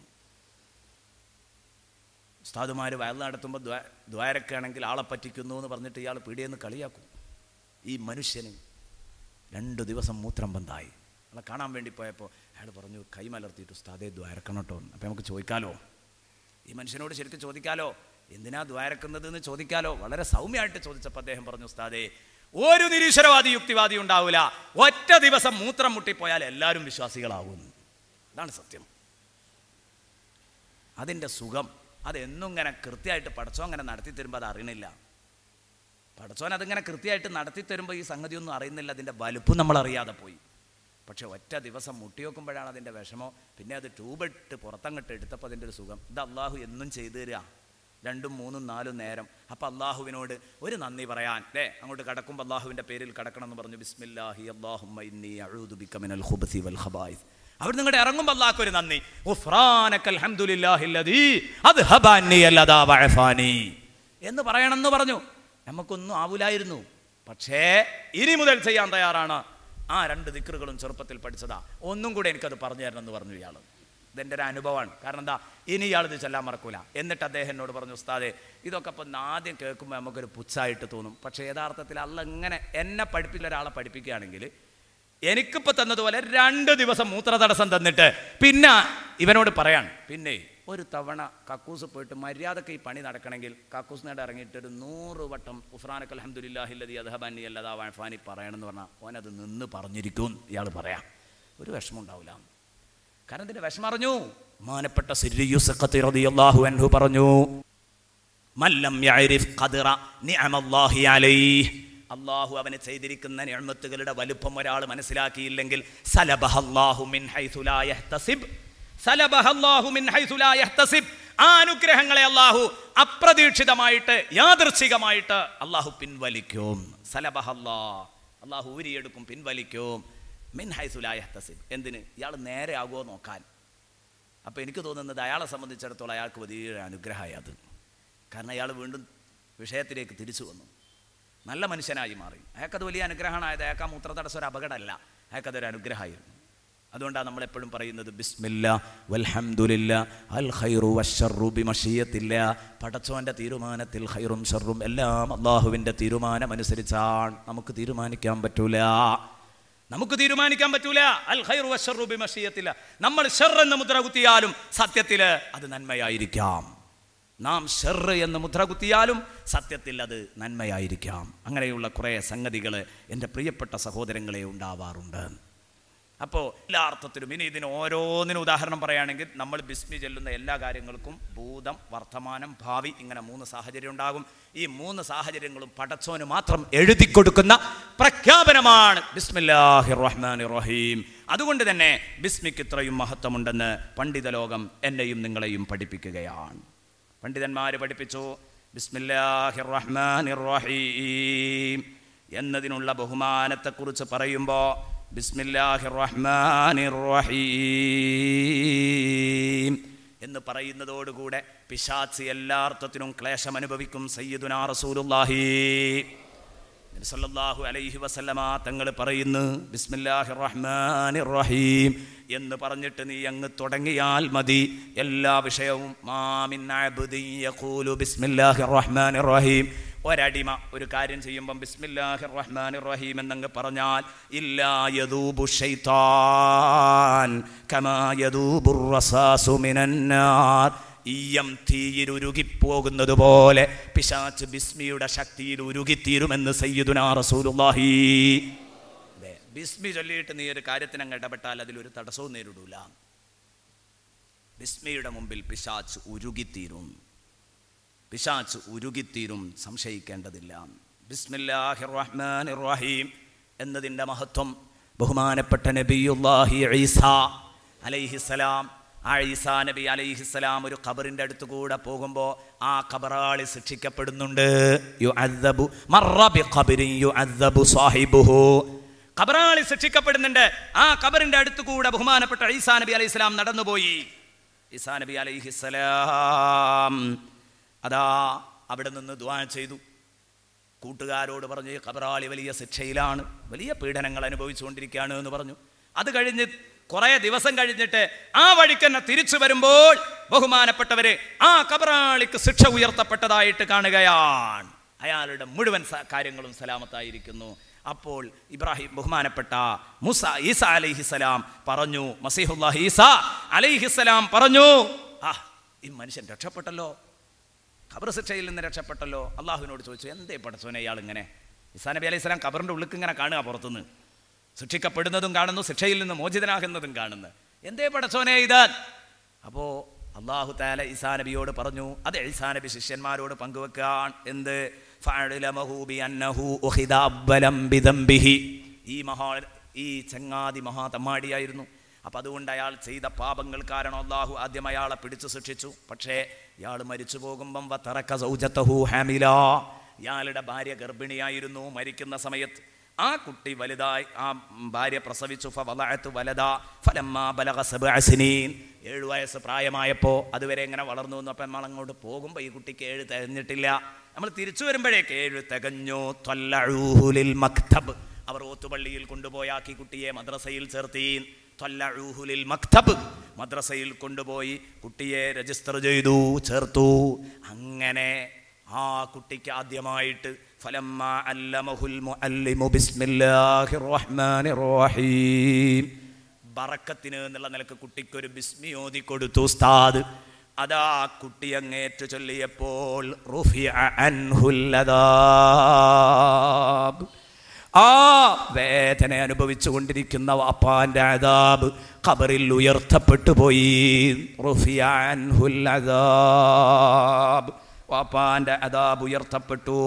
ഉസ്താദുമാർ വയൽ നടത്തുമ്പോൾ ദ്വാ ദ്വാരക്കാണെങ്കിൽ ആളെ പറ്റിക്കുന്നു എന്ന് പറഞ്ഞിട്ട് ഇയാൾ പീടിയെന്ന് കളിയാക്കും ഈ മനുഷ്യന് രണ്ട് ദിവസം മൂത്രം ബന്ധായി നമ്മളെ കാണാൻ വേണ്ടി പോയപ്പോൾ അയാൾ പറഞ്ഞു കൈ മലർത്തിയിട്ട് ഉസ്താദെ ദ്വാരക്കണം കേട്ടോ അപ്പം നമുക്ക് ചോദിക്കാലോ ഈ മനുഷ്യനോട് ശരിക്കും ചോദിക്കാലോ എന്തിനാ ദ്വാരക്കുന്നത് എന്ന് ചോദിക്കാലോ വളരെ സൗമ്യമായിട്ട് ചോദിച്ചപ്പോൾ അദ്ദേഹം പറഞ്ഞു ഉസ്താദെ ഒരു നിരീശ്വരവാദി യുക്തിവാദി ഉണ്ടാവില്ല ഒറ്റ ദിവസം മൂത്രം മുട്ടിപ്പോയാൽ എല്ലാവരും വിശ്വാസികളാവും അതാണ് സത്യം അതിൻ്റെ സുഖം അതെന്നും ഇങ്ങനെ കൃത്യമായിട്ട് പടച്ചോ അങ്ങനെ നടത്തി തരുമ്പോൾ അത് അറിയണില്ല പടച്ചോൻ അതിങ്ങനെ കൃത്യമായിട്ട് നടത്തി തരുമ്പോൾ ഈ സംഗതിയൊന്നും അറിയുന്നില്ല അതിൻ്റെ വലുപ്പം നമ്മൾ അറിയാതെ പോയി പക്ഷെ ഒറ്റ ദിവസം മുട്ടി നോക്കുമ്പോഴാണ് അതിൻ്റെ വിഷമം പിന്നെ അത് ട്യൂബിട്ട് പുറത്തങ്ങോട്ട് എടുത്തപ്പോൾ അതിൻ്റെ ഒരു സുഖം ഇത് അള്ളാഹു എന്നും ചെയ്തു തരിക രണ്ടും മൂന്നും നാലും നേരം അപ്പം അള്ളാഹുവിനോട് ഒരു നന്ദി പറയാൻ അല്ലേ അങ്ങോട്ട് കടക്കുമ്പോൾ അള്ളാഹുവിൻ്റെ പേരിൽ കടക്കണം എന്ന് പറഞ്ഞു ബിസ്മില്ലാഹി അള്ളാഹുമ്മ ഇന്നി അഊദു ബിക മിനൽ ഖുബ്സി വൽ ഖബായിസ് അവിടെ നിങ്ങളുടെ ഇറങ്ങുമ്പോൾ അള്ളാഹ്ക്ക് ഒരു നന്ദി ഉഫ്രാനക്കൽ ഹംദുലില്ലാഹില്ലദീ അദ്ഹബ അന്നി അല്ലദാ വഅഫാനി എന്ന് പറയണമെന്ന് പറഞ്ഞു നമുക്കൊന്നും ആവൂലായിരുന്നു പക്ഷേ ഇനി മുതൽ ചെയ്യാൻ തയ്യാറാണ് ആ രണ്ട് ദിക്റുകളും ചെറുപ്പത്തിൽ പഠിച്ചതാ ഒന്നും കൂടെ എനിക്കത് പറഞ്ഞു തരണം എന്ന് പറഞ്ഞു ഇയാൾ ഇതെൻ്റെ ഒരു അനുഭവമാണ് കാരണം എന്താ ഇനി ഇയാൾ ഇത് ചെല്ലാൻ മറക്കൂല എന്നിട്ട് അദ്ദേഹം എന്നോട് പറഞ്ഞു ഉസ്താദെ ഇതൊക്കെ ഇപ്പം ആദ്യം കേൾക്കുമ്പോൾ നമുക്കൊരു പുച്ഛായിട്ട് തോന്നും പക്ഷേ യഥാർത്ഥത്തിൽ അല്ല ഇങ്ങനെ എന്നെ പഠിപ്പിച്ച ഒരാളെ പഠിപ്പിക്കുകയാണെങ്കിൽ എനിക്കിപ്പോൾ തന്നതുപോലെ രണ്ട് ദിവസം മൂത്രതടസ്സം തന്നിട്ട് പിന്നെ ഇവനോട് പറയാൻ പിന്നെ ഒരു തവണ കക്കൂസ് പോയിട്ട് മര്യാദക്ക് ഈ പണി നടക്കണമെങ്കിൽ കക്കൂസ് നേടെ ഇറങ്ങിയിട്ട് ഒരു നൂറ് വട്ടം ഉഫ്രാനക്ക് അലഹമുല്ലാഹില്ലതി അദഹബാനി അല്ലതാ വഴഫാനി പറയണമെന്ന് പറഞ്ഞാൽ ഓനത് നിന്ന് പറഞ്ഞിരിക്കും ഇയാൾ പറയാം ഒരു വിഷമം ഉണ്ടാവില്ല കാരണം ഇതിന്റെ വിഷമം അറിഞ്ഞു മാനപ്പെട്ട സിറിയുസഖത്തിറതിയല്ലാഹു അൻഹു പറഞ്ഞു മല്ലം യഅരിഫ് ഖദ്റ നിഅമല്ലാഹി അലൈഹി അള്ളാഹു അവന് ചെയ്തിരിക്കുന്ന നിഅമത്തുകളുടെ വലുപ്പം ഒരാൾ മനസ്സിലാക്കിയില്ലെങ്കിൽ സലബഹല്ലാഹു മിൻ ഹൈസു ലാ യഹ്തസിബ് സലബഹല്ലാഹു മിൻ ഹൈസു ലാ യഹ്തസിബ് ആ അനുഗ്രഹങ്ങളെ അള്ളാഹു അപ്രതീക്ഷിതമായിട്ട് യാദൃച്ഛികമായിട്ട് അള്ളാഹു പിൻവലിക്കും സലബഹല്ലാ അള്ളാഹു ഊരിയെടുക്കും പിൻവലിക്കും മിൻ ഹൈസു ലാ യഹ്തസിബ് എന്തിന് ഇയാൾ നേരെ ആകുമോ നോക്കാൻ അപ്പോൾ എനിക്ക് തോന്നുന്നത് അയാളെ സംബന്ധിച്ചിടത്തോളം അയാൾക്ക് വലിയൊരു അനുഗ്രഹമായി അത് കാരണം അയാൾ വീണ്ടും വിഷയത്തിലേക്ക് തിരിച്ചു വന്നു നല്ല മനുഷ്യനായി മാറി അയാൾക്കത് വലിയ അനുഗ്രഹമായത് അയാൾക്ക് ആ മൂത്ര തടസ്സം ഒരു അപകടമല്ല അയാൾക്കതൊരു അനുഗ്രഹമായിരുന്നു അതുകൊണ്ടാണ് നമ്മൾ എപ്പോഴും പറയുന്നത് ബിസ്മില്ല വൽഹംദുലില്ല അൽ ഖൈറു വശറു ബിമഷിയത്തില്ല പടച്ചോൻ്റെ തീരുമാനത്തിൽ ഖൈറും ഷറും എല്ലാം അള്ളാഹുവിൻ്റെ തീരുമാനം അനുസരിച്ചാണ് നമുക്ക് തീരുമാനിക്കാൻ പറ്റൂല നമുക്ക് തീരുമാനിക്കാൻ പറ്റൂല അൽ ഖൈറു വശറു ബിമഷിയത്തില്ല നമ്മൾ ഷർ എന്ന് മുദ്ര കുത്തിയാലും സത്യത്തിൽ അത് നന്മയായിരിക്കാം നാം ഷെറ് എന്ന് മുദ്ര കുത്തിയാലും സത്യത്തിൽ അത് നന്മയായിരിക്കാം അങ്ങനെയുള്ള കുറേ സംഗതികൾ എൻ്റെ പ്രിയപ്പെട്ട സഹോദരങ്ങളെ ഉണ്ടാവാറുണ്ട് അപ്പോൾ എല്ലാ അർത്ഥത്തിലും ഇനി ഇതിന് ഓരോന്നിനും ഉദാഹരണം പറയുകയാണെങ്കിൽ നമ്മൾ ബിസ്മി ചെല്ലുന്ന എല്ലാ കാര്യങ്ങൾക്കും ഭൂതം വർത്തമാനം ഭാവി ഇങ്ങനെ മൂന്ന് സാഹചര്യം ഉണ്ടാകും ഈ മൂന്ന് സാഹചര്യങ്ങളും പടച്ചോന് മാത്രം എഴുതി കൊടുക്കുന്ന പ്രഖ്യാപനമാണ് ബിസ്മില്ലാഹി റഹ്മാൻ റഹീം അതുകൊണ്ട് തന്നെ ബിസ്മിക്ക് ഇത്രയും മഹത്വമുണ്ടെന്ന് പണ്ഡിത ലോകം എന്നെയും നിങ്ങളെയും പഠിപ്പിക്കുകയാണ് പണ്ഡിതന്മാർ പഠിപ്പിച്ചു ബിസ്മില്ലാഹിർ റഹ്മാനിർ റഹീം എന്നതിനുള്ള ബഹുമാനത്തെക്കുറിച്ച് പറയുമ്പോൾ ബിസ്മില്ലാഹിർ റഹ്മാനിർ റഹീം എന്ന് പറയുന്നതോടുകൂടെ പിശാച്ച് എല്ലാ അർത്ഥത്തിനും ക്ലേശം അനുഭവിക്കും സയ്യിദുനാ റസൂലുള്ളാഹി നബി സല്ലല്ലാഹു അലൈഹി വസല്ലമ തങ്ങൾ പറയുന്നു ബിസ്മില്ലാഹിർ റഹ്മാനിർ റഹീം എന്ന് പറഞ്ഞിട്ട് നീ അങ്ങ് തുടങ്ങിയാൽ മതി എല്ലാ വിഷയവും മാമിൻ അബ്ദിൻ യഖൂലു ബിസ്മില്ലാഹിർ റഹ്മാനിർ റഹീം ഒരടിമ ഒരു കാര്യം ചെയ്യുമ്പം ബിസ്മില്ലാഹിർ റഹ്മാനിർ റഹീം എന്നങ്ങ് പറഞ്ഞാൽ ഇല്ലാ യദൂബു ശൈത്താൻ കമാ യദൂബുർ റസാസു മിനന്നാർ ഈയം തീയിൽ ഉരുകിപ്പോകുന്നത് പോലെ പിശാച്ച് ബിസ്മിയുടെ ശക്തിയിൽ ഉരുകിത്തീരുമെന്ന് സയ്യിദുനാ റസൂലുള്ളാഹി അതെ ബിസ്മി ചൊല്ലിയിട്ട് നീ ഒരു കാര്യത്തിന് അങ്ങ് ഇടപെട്ടാൽ അതിലൊരു തടസ്സവും നേരിടൂല ബിസ്മിയുടെ മുമ്പിൽ പിശാച്ച് ഉരുകിത്തീരും പിശാച്ച് ഉരുകിത്തീരും സംശയിക്കേണ്ടതില്ല ബിസ്മില്ലാഹിർ റഹ്മാനിർ റഹീം എന്നതിൻ്റെ മഹത്വം ബഹുമാനപ്പെട്ട നബിയുല്ലാഹി ഈസ അലൈഹിസ്സലാം ആ ഈസാ നബി അലൈഹിസ്സലാം ഒരു ഖബറിൻ്റെ അടുത്ത് കൂടെ പോകുമ്പോൾ ആ ഖബറാളി ശിക്ഷിക്കപ്പെടുന്നുണ്ട് യുഅദ്ദബു മറ ബിഖബരിൻ യുഅദ്ദബു സാഹിബുഹു ഖബറാളി ശിക്ഷിക്കപ്പെടുന്നുണ്ട് ആ ഖബറിൻ്റെ അടുത്ത് കൂടെ ബഹുമാനപ്പെട്ട ഈസാ നബി അലൈഹിസ്സലാം നടന്നുപോയി ഈസാ നബി അലൈഹിസ്സലാം അതാ അവിടെ നിന്ന് ദ്വാ ചെയ്തു കൂട്ടുകാരോട് പറഞ്ഞു "ഈ ഖബറാളി വലിയ ശിക്ഷയിലാണ് വലിയ പീഡനങ്ങൾ അനുഭവിച്ചുകൊണ്ടിരിക്കുകയാണ് എന്ന് പറഞ്ഞു അത് കഴിഞ്ഞ് കുറേ ദിവസം കഴിഞ്ഞിട്ട് ആ വഴിക്ക് തന്നെ തിരിച്ചു വരുമ്പോൾ ബഹുമാനപ്പെട്ടവര് ആ കബറാളിക്ക് ശിക്ഷ ഉയർത്തപ്പെട്ടതായിട്ട് കാണുകയാണ് അയാളുടെ മുഴുവൻ സ- കാര്യങ്ങളും സലാമത്തായിരിക്കുന്നു അപ്പോൾ ഇബ്രാഹിം ബഹുമാനപ്പെട്ട മുസ ഈസ അലൈഹിസലാം പറഞ്ഞു മസീഹുല്ലാഹ് ഈസ അലൈഹിസലാം പറഞ്ഞു ആ ഈ മനുഷ്യൻ രക്ഷപ്പെട്ടല്ലോ ഖബർ ശിക്ഷയിൽ നിന്ന് രക്ഷപ്പെട്ടല്ലോ അള്ളാഹുവിനോട് ചോദിച്ചു എന്തേ പടച്ചോനെ ഇയാൾ ഇങ്ങനെ ഇസാ നബി അലൈഹി സ്വലാം ഖബറിൻ്റെ ഉള്ളിക്ക് ഇങ്ങനെ കാണുക പുറത്തുനിന്ന് ശിക്ഷിക്കപ്പെടുന്നതും കാണുന്നു ശിക്ഷയിൽ നിന്ന് മോചിതനാകുന്നതും കാണുന്നു എന്തേ പടച്ചോനെ ഇത് അപ്പോൾ അള്ളാഹു താല ഈസാ നബിയോട് പറഞ്ഞു അത് ഈസാ നബി ശിഷ്യന്മാരോട് പങ്കുവെക്കാൻ എന്ത് ഫഅലമഹു ബിഅന്നഹു ഉഖിദ അവ്വലം ബിദംബിഹി. ഈ മഹാ ഈ ചങ്ങാതി മഹാതമ്മാടിയായിരുന്നു അപ്പം അതുകൊണ്ട് അയാൾ ചെയ്ത പാപങ്ങൾ കാരണം അള്ളാഹു ആദ്യം അയാളെ പിടിച്ചു ശിക്ഷിച്ചു പക്ഷേ ഇയാൾ മരിച്ചു പോകുമ്പം വതറക സൗജത്തഹു ഹാമില ഇയാളുടെ ഭാര്യ ഗർഭിണിയായിരുന്നു മരിക്കുന്ന സമയത്ത് ആ കുട്ടി വലുതായി ആ ഭാര്യ പ്രസവിച്ചു ഫവളഅത്ത് വലദ ഫലമ്മ ബലഗ സബ്അ സിനീൻ ഏഴ് വയസ്സ് പ്രായമായപ്പോൾ അതുവരെ ഇങ്ങനെ വളർന്നു വന്നു അപ്പം നമ്മൾ അങ്ങോട്ട് പോകുമ്പോൾ ഈ കുട്ടിക്ക് ഏഴ് തികഞ്ഞിട്ടില്ല നമ്മൾ തിരിച്ചു വരുമ്പോഴേക്ക് ഏഴ് തികഞ്ഞു തൊല്ലൂഹുലിൽ മക്തബ് അവർ ഓത്തുപള്ളിയിൽ കൊണ്ടുപോയാക്കി കുട്ടിയെ മദ്രസയിൽ ചേർത്തീൻ തൊല്ലൂഹുലിൽ മക്തബ് മദ്രസയിൽ കൊണ്ടുപോയി കുട്ടിയെ രജിസ്റ്റർ ചെയ്തു ചേർത്തു അങ്ങനെ ആ കുട്ടിക്ക് ആദ്യമായിട്ട് ഫലമ്മ അല്ലമഹുൽ മുഅല്ലിമു ബിസ്മില്ലാഹിർ റഹ്മാനിർ റഹീം ബറക്കത്തിന് എന്നുള്ള നിലക്ക് കുട്ടിക്കൊരു ബിസ്മി ഓതി കൊടുത്തു ഉസ്താദ് അതാ കുട്ടി അങ്ങേറ്റു ചൊല്ലിയപ്പോൾ റുഫിഅ അൻഹുൽ അദാബ്. ആ വേദന അനുഭവിച്ചു കൊണ്ടിരിക്കുന്ന വാപ്പാന്റെ അതാബ് ഖബറിൽ ഉയർത്തപ്പെട്ടു പോയി റുഫിഅ അൻഹുൽ അദാബ്. വാപ്പാന്റെ അതാബ് ഉയർത്തപ്പെട്ടു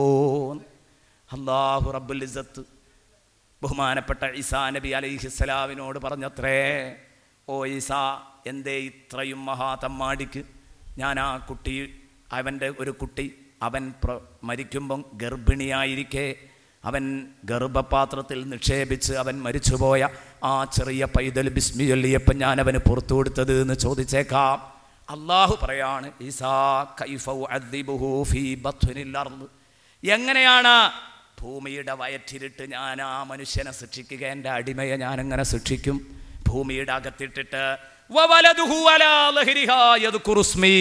അള്ളാഹു റബ്ബുൽ ഇസ്സത്ത് ബഹുമാനപ്പെട്ട ഈസാ നബി അലൈഹിസ്സലാമിനോട് പറഞ്ഞത്രേ ഓ ഈസാ എന്തേ ഇത്രയും മഹാതമ്മാടിക്ക് ഞാൻ ആ കുട്ടി അവൻ്റെ ഒരു കുട്ടി അവൻ പ്ര മരിക്കുമ്പം ഗർഭിണിയായിരിക്കെ അവൻ ഗർഭപാത്രത്തിൽ നിക്ഷേപിച്ച് അവൻ മരിച്ചുപോയ ആ ചെറിയ പൈതൽ ബിസ്മി ചൊല്ലിയപ്പം ഞാൻ അവന് പുറത്തു കൊടുത്തത് എന്ന് ചോദിച്ചേക്കാം അള്ളാഹു പറയാണ് ഈസാ കൈഫൗ അദ്ദിബുഹു ഫീ ബത്നിൽ അർള് എങ്ങനെയാണ് ഭൂമിയുടെ വയറ്റിലിട്ട് ഞാൻ ആ മനുഷ്യനെ ശിക്ഷിക്കുക എൻ്റെ അടിമയെ ഞാൻ എങ്ങനെ ശിക്ഷിക്കും ഭൂമിയുടെ അകത്തിട്ടിട്ട് വവലതുഹു അലാ ലഹരിഹാ യദ്കുറുസ്മീ.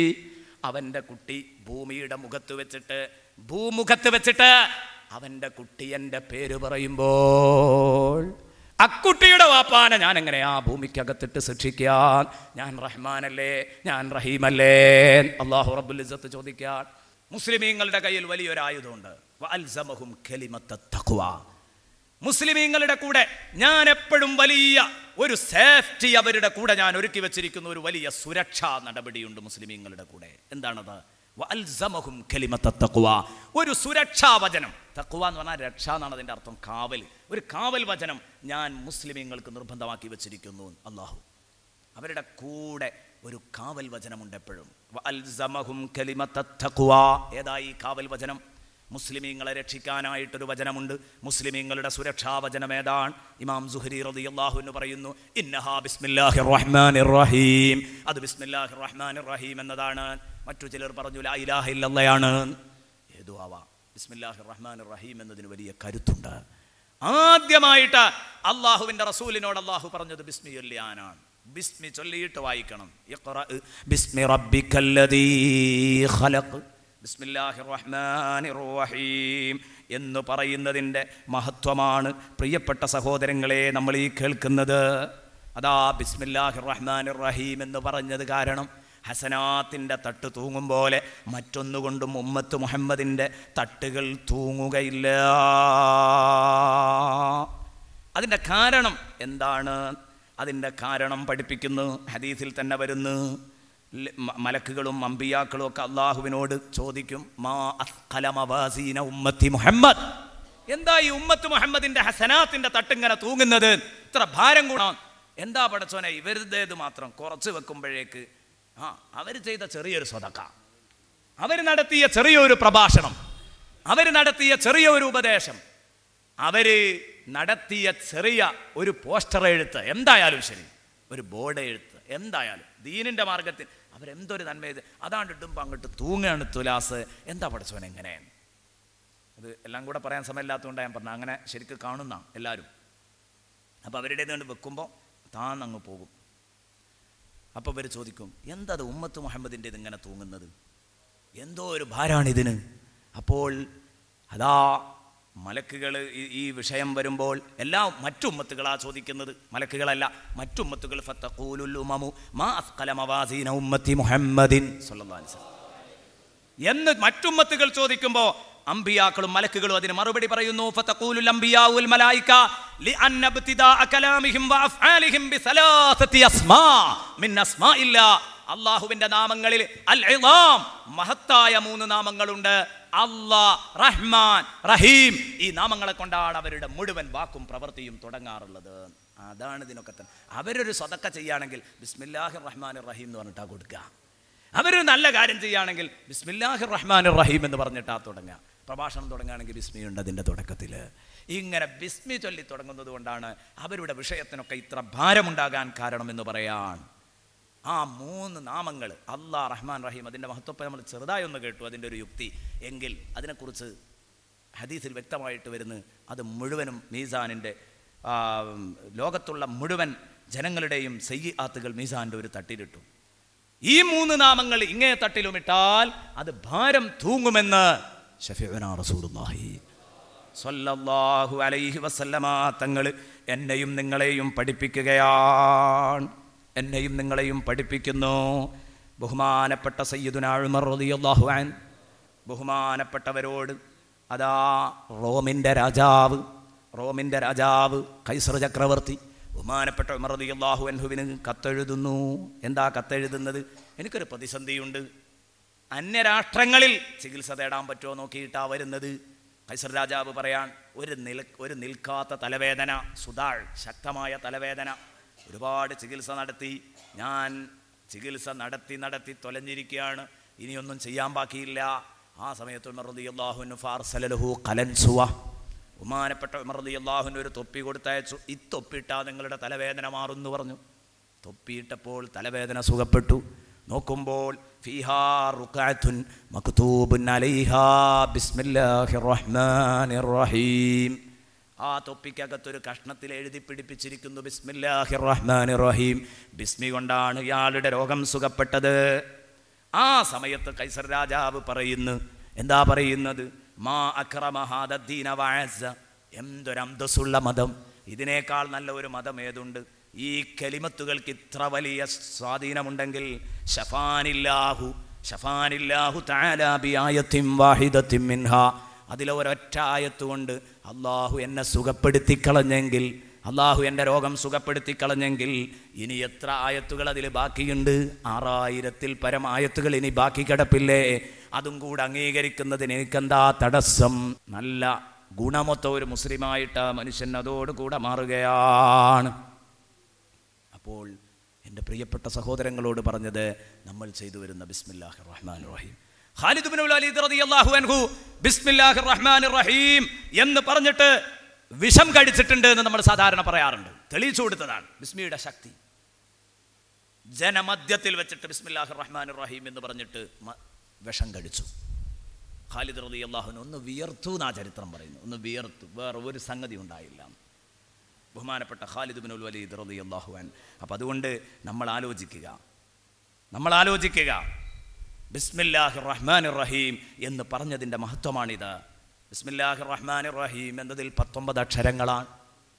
അവൻ്റെ കുട്ടി ഭൂമിയുടെ മുഖത്ത് വെച്ചിട്ട് ഭൂമുഖത്ത് വെച്ചിട്ട് അവൻ്റെ കുട്ടി എൻ്റെ പേര് പറയുമ്പോൾ അക്കുട്ടിയുടെ വാപ്പാനെ ഞാൻ എങ്ങനെയാ ഭൂമിക്കകത്തിട്ട് ശിക്ഷിക്കാൻ ഞാൻ റഹ്മാനല്ലേ ഞാൻ റഹീമല്ലേ അള്ളാഹു റബ്ബുൽ ഇസ്സത്ത് ചോദിക്കാൻ മുസ്ലിമീങ്ങളുടെ കയ്യിൽ വലിയൊരു ആയുധമുണ്ട് വഅൽസമഹും കലിമത്ത തഖ്വ. മുസ്ലിമീങ്ങളുടെ കൂടെ ഞാൻ എപ്പോഴും വലിയ ഒരു സേഫ്റ്റി അവരുടെ കൂടെ ഞാൻ ഒരുക്കി വെച്ചിരിക്കുന്ന ഒരു വലിയ സുരക്ഷാ നടപടിയുണ്ട് മുസ്ലിമീങ്ങളുടെ കൂടെ എന്താണത് വഅൽസമഹും കലിമത്ത തഖ്വ. ഒരു സുരക്ഷാ വചനം തക്കുവ എന്ന് പറഞ്ഞാൽ രക്ഷ എന്നാണ് അതിൻ്റെ അർത്ഥം കാവൽ ഒരു കാവൽ വചനം ഞാൻ മുസ്ലിമീങ്ങൾക്ക് നിർബന്ധമാക്കി വെച്ചിരിക്കുന്നു അള്ളാഹു അവരുടെ കൂടെ ഒരു കാവൽ വചനമുണ്ട് എപ്പോഴും വഅൽസമഹും കലിമത്ത തഖ്വ. ഏതാ ഈ കാവൽ വചനം മുസ്ലിമീങ്ങളെ രക്ഷിക്കാനായിട്ടൊരു വചനമുണ്ട് മുസ്ലിമീങ്ങളുടെ സുരക്ഷാ വചനം ഏതാണ് ഇമാം സുഹരി റളിയല്ലാഹു എന്ന് പറയുന്നു ഇന്നഹാ ബിസ്മില്ലാഹിർ റഹ്മാനിർ റഹീം അത് ബിസ്മില്ലാഹിർ റഹ്മാനിർ റഹീം എന്നതാണ് മറ്റു ചിലർ പറഞ്ഞു ലാ ഇലാഹ ഇല്ലല്ലയാണ് ഏതു ആവാം ബിസ്മില്ലാഹിർ റഹ്മാനിർ റഹീം എന്നതിന് വലിയ കരുത്തുണ്ട് ആദ്യമായിട്ട് അള്ളാഹുവിൻ്റെ റസൂലിനോട് അള്ളാഹു പറഞ്ഞത് ബിസ്മി ചൊല്ലിയാനാണ് ബിസ്മി ചൊല്ലിയിട്ട് വായിക്കണം ഇഖ്റ ബിസ്മി റബ്ബിക്കല്ലദീ ഖലഖ് ബിസ്മില്ലാഹിർ റഹ്മാനിർ റഹീം എന്ന് പറയുന്നതിൻ്റെ മഹത്വമാണ് പ്രിയപ്പെട്ട സഹോദരങ്ങളെ നമ്മൾ ഈ കേൾക്കുന്നത് അതാ ബിസ്മില്ലാഹിർ റഹ്മാനിർ റഹീം എന്ന് പറഞ്ഞത് കാരണം ഹസനാത്തിൻ്റെ തട്ട് തൂങ്ങും പോലെ മറ്റൊന്നുകൊണ്ടും ഉമ്മത്ത് മുഹമ്മദിൻ്റെ തട്ടുകൾ തൂങ്ങുകയില്ല അതിൻ്റെ കാരണം എന്താണ് അതിൻ്റെ കാരണം പഠിപ്പിക്കുന്നു ഹദീസിൽ തന്നെ വരുന്നു ല- മ- മലക്കുകളും അമ്പിയാക്കളും ഒക്കെ അള്ളാഹുവിനോട് ചോദിക്കും മാ അസ്ഖല മവാസീന ഉമ്മത്തി മുഹമ്മദ് എന്താ ഈ ഉമ്മത്ത് മുഹമ്മദിന്റെ ഹസനാത്തിന്റെ തട്ടിങ്ങനെ തൂങ്ങുന്നത് ഇത്ര ഭാരം കൂടാം എന്താ പടച്ചോനെ ഇവരുടേത് മാത്രം കുറച്ച് വെക്കുമ്പോഴേക്ക് ആ അവർ ചെയ്ത ചെറിയൊരു സ്വതക്ക അവർ നടത്തിയ ചെറിയൊരു പ്രഭാഷണം അവർ നടത്തിയ ചെറിയൊരു ഉപദേശം അവര് നടത്തിയ ചെറിയ ഒരു പോസ്റ്റർ എഴുത്ത് എന്തായാലും ശരി ഒരു ബോർഡ് എഴുത്ത് എന്തായാലും ദീനിന്റെ മാർഗത്തിൽ അവരെന്തൊരു നന്മ ചെയ്ത് അതാണ്ട് ഇടുമ്പോൾ അങ്ങോട്ട് തൂങ്ങാണ് തുലാസ് എന്താ പഠിച്ചവൻ എങ്ങനെ അത് എല്ലാം കൂടെ പറയാൻ സമയമില്ലാത്തതുകൊണ്ടാണ് ഞാൻ പറഞ്ഞത് അങ്ങനെ ശരിക്കും കാണുന്ന എല്ലാവരും അപ്പോൾ അവരുടെ കൊണ്ട് വെക്കുമ്പോൾ താന്നങ്ങ് പോകും അപ്പോൾ അവർ ചോദിക്കും എന്താ അത് ഉമ്മത്ത് മുഹമ്മദിൻ്റെ ഇതിങ്ങനെ തൂങ്ങുന്നത് എന്തോ ഒരു ഭാരാണിതിന് അപ്പോൾ അതാ മലക്കുകൾ ഈ വിഷയം വരുമ്പോൾ എല്ലാ മറ്റുമ്മത്തുകളാ ചോദിക്കുന്നത് മലക്കുകളല്ല മറ്റുമ്മത്തുകൾ ഫത്തഖൂലുൽ ഉമമു മാ അസ്ഖല മവാസീന ഉമ്മത്തി മുഹമ്മദിൻ സല്ലല്ലാഹു അലൈഹി വസല്ലം എന്ന് മറ്റുമ്മത്തുകൾ ചോദിക്കുമ്പോൾ അമ്പിയാക്കളും മലക്കുകളും അതിന് മറുപടി പറയുന്നു ഫതഖൂലുൽ അംബിയാഉൽ മലായിക ലിഅന്ന ഇബ്തിദാഅ കലാമിഹിം വഅഫ്ആലിഹിം ബിസലാസതി അസ്മാ മിൻ അസ്മാഇല്ല അല്ലാഹുവിന്റെ നാമങ്ങളിൽ അൽ ഇളാം മഹത്തായ മൂന്ന് നാമങ്ങളുണ്ട് അല്ലാ റഹ്മാൻ റഹീം ഈ നാമങ്ങളെ കൊണ്ടാണ് അവരുടെ മുഴുവൻ വാക്കും പ്രവൃത്തിയും തുടങ്ങാറുള്ളത് അതാണ് ഇതിനൊക്കെ തന്നെ അവരൊരു സ്വതക്ക ചെയ്യുകയാണെങ്കിൽ ബിസ്മില്ലാഹിർ റഹ്മാൻ റഹീം എന്ന് പറഞ്ഞിട്ടാ കൊടുക്കുക അവരൊരു നല്ല കാര്യം ചെയ്യുകയാണെങ്കിൽ ബിസ്മില്ലാഹിർ റഹ്മാൻ റഹീം എന്ന് പറഞ്ഞിട്ടാ തുടങ്ങുക പ്രഭാഷണം തുടങ്ങുകയാണെങ്കിൽ ബിസ്മി ഉണ്ട് അതിൻ്റെ തുടക്കത്തിൽ ഇങ്ങനെ ബിസ്മി ചൊല്ലി തുടങ്ങുന്നത് കൊണ്ടാണ് അവരുടെ വിഷയത്തിനൊക്കെ ഇത്ര ഭാരമുണ്ടാകാൻ കാരണമെന്ന് പറയാൻ ആ മൂന്ന് നാമങ്ങൾ അള്ളാ റഹ്മാൻ റഹീം അതിൻ്റെ മഹത്വപ്പം നമ്മൾ ചെറുതായി ഒന്ന് കേട്ടു അതിൻ്റെ ഒരു യുക്തി എങ്കിൽ അതിനെക്കുറിച്ച് ഹദീസിൽ വ്യക്തമായിട്ട് വരുന്നു അത് മുഴുവനും മീസാനിൻ്റെ ആ, ലോകത്തുള്ള മുഴുവൻ ജനങ്ങളുടെയും സയ്യി ആത്തുകൾ മീസാൻ്റെ ഒരു തട്ടിലിട്ടു ഈ മൂന്ന് നാമങ്ങൾ ഇങ്ങേ തട്ടിലും ഇട്ടാൽ അത് ഭാരം തൂങ്ങുമെന്ന് ഷഫീഉനാ റസൂലുള്ളാഹി സ്വല്ലല്ലാഹു അലൈഹി വസല്ലമ തങ്ങൾ എന്നെയും നിങ്ങളെയും പഠിപ്പിക്കുകയാണ് എന്നെയും നിങ്ങളെയും പഠിപ്പിക്കുന്നു ബഹുമാനപ്പെട്ട സയ്യിദുന ഉമർ റളിയല്ലാഹു അൻ ബഹുമാനപ്പെട്ടവരോട് അതാ റോമിൻ്റെ രാജാവ് റോമിൻ്റെ രാജാവ് കൈസർ ചക്രവർത്തി ബഹുമാനപ്പെട്ട ഉമർ റളിയല്ലാഹു അൻഹുവിന് കത്തെഴുതുന്നു എന്താ കത്തെഴുതുന്നത് എനിക്കൊരു പ്രതിസന്ധിയുണ്ട് അന്യരാഷ്ട്രങ്ങളിൽ ചികിത്സ തേടാൻ പറ്റുമോ നോക്കിയിട്ടാ വരുന്നത് കൈസർ രാജാവ് പറയാൻ ഒരു നിൽ ഒരു നിൽക്കാത്ത തലവേദന സുതാൾ ശക്തമായ തലവേദന ഒരുപാട് ചികിത്സ നടത്തി ഞാൻ ചികിത്സ നടത്തി നടത്തി തൊലഞ്ഞിരിക്കുകയാണ് ഇനിയൊന്നും ചെയ്യാൻ ബാക്കിയില്ല ആ സമയത്ത് ഉമർദി അള്ളാഹുനു ഫാർസലഹു കലൻസുവ ഉമാനപ്പെട്ട ഉമർദി അള്ളാഹുന് ഒരു തൊപ്പി കൊടുത്തയച്ചു ഈ തൊപ്പിയിട്ടാ നിങ്ങളുടെ തലവേദന മാറുന്നു പറഞ്ഞു തൊപ്പിയിട്ടപ്പോൾ തലവേദന സുഖപ്പെട്ടു നോക്കുമ്പോൾ ഫീഹാ റുക്കാത്തുൻ മക്തൂബുൻ അലൈഹാ ബിസ്മില്ലാഹിർ റഹ്മാനിർ റഹീം ആ തൊപ്പിക്കകത്തൊരു കഷ്ണത്തിൽ എഴുതി പിടിപ്പിച്ചിരിക്കുന്നു ബിസ്മില്ലാഹിർ റഹ്മാനിർ റഹീം ബിസ്മി കൊണ്ടാണ് ഇയാളുടെ രോഗം സുഖപ്പെട്ടത് ആ സമയത്ത് കൈസർ രാജാവ് പറയുന്നു എന്താ പറയുന്നത് മാ അക്രമഹാദീന വാഴസ എന്തൊരന്തസ്സുള്ള മതം ഇതിനേക്കാൾ നല്ല ഒരു മതം ഏതുണ്ട് ഈ കലിമത്തുകൾക്ക് ഇത്ര വലിയ സ്വാധീനമുണ്ടെങ്കിൽ ഷഫാനില്ലാഹു ഷഫാനില്ലാഹു താലാബി ആയത്തിം വാഹിദത്തിം മിൻഹ അതിലെ ഒരൊറ്റ ആയത്തുകൊണ്ട് അള്ളാഹു എന്നെ സുഖപ്പെടുത്തി കളഞ്ഞെങ്കിൽ അള്ളാഹു എൻ്റെ രോഗം സുഖപ്പെടുത്തി കളഞ്ഞെങ്കിൽ ഇനി എത്ര ആയത്തുകൾ അതിൽ ബാക്കിയുണ്ട് ആറായിരത്തിൽ പരം ആയത്തുകൾ ഇനി ബാക്കി കിടപ്പില്ലേ അതും കൂടെ അംഗീകരിക്കുന്നതിന് എനിക്കെന്താ തടസ്സം നല്ല ഗുണമൊത്ത ഒരു മുസ്ലിമായിട്ട് ആ മനുഷ്യൻ അതോടുകൂടെ മാറുകയാണ് അപ്പോൾ എൻ്റെ പ്രിയപ്പെട്ട സഹോദരങ്ങളോട് പറഞ്ഞത് നമ്മൾ ചെയ്തു വരുന്ന ബിസ്മില്ലാഹി റഹ്മാൻ റഹീം ഖാലിദ് ബിൻ വലീദ് റളിയല്ലാഹു അൻഹു ബിസ്മില്ലാഹിർ റഹ്മാനിർ റഹീം എന്ന് പറഞ്ഞിട്ട് വിഷം കഴിച്ചിട്ടുണ്ട് എന്ന് നമ്മൾ സാധാരണ പറയാറുണ്ട് തെളിയിച്ചു കൊടുത്തതാണ് ബിസ്മിയുടെ ശക്തി ജനമധ്യത്തിൽ വെച്ചിട്ട് ബിസ്മില്ലാഹിർ റഹ്മാനിർ റഹീം എന്ന് പറഞ്ഞിട്ട് മ- വിഷം കഴിച്ചു ഖാലിദ് റതി അള്ളാഹുന് ഒന്ന് വിയർത്തു എന്നാ ചരിത്രം പറയുന്നു ഒന്ന് വിയർത്തു വേറെ ഒരു സംഗതി ഉണ്ടായില്ല ബഹുമാനപ്പെട്ട ഖാലിദ് ബിൻ വലീദ് റതി അള്ളാഹുവാൻ അപ്പം അതുകൊണ്ട് നമ്മൾ ആലോചിക്കുക നമ്മൾ ആലോചിക്കുക ബിസ്മില്ലാഹി റഹ്മാൻ റഹീം എന്ന് പറഞ്ഞതിൻ്റെ മഹത്വമാണിത് ബിസ്മില്ലാഹി റഹ്മാൻ റഹീം എന്നതിൽ പത്തൊമ്പത് അക്ഷരങ്ങളാണ്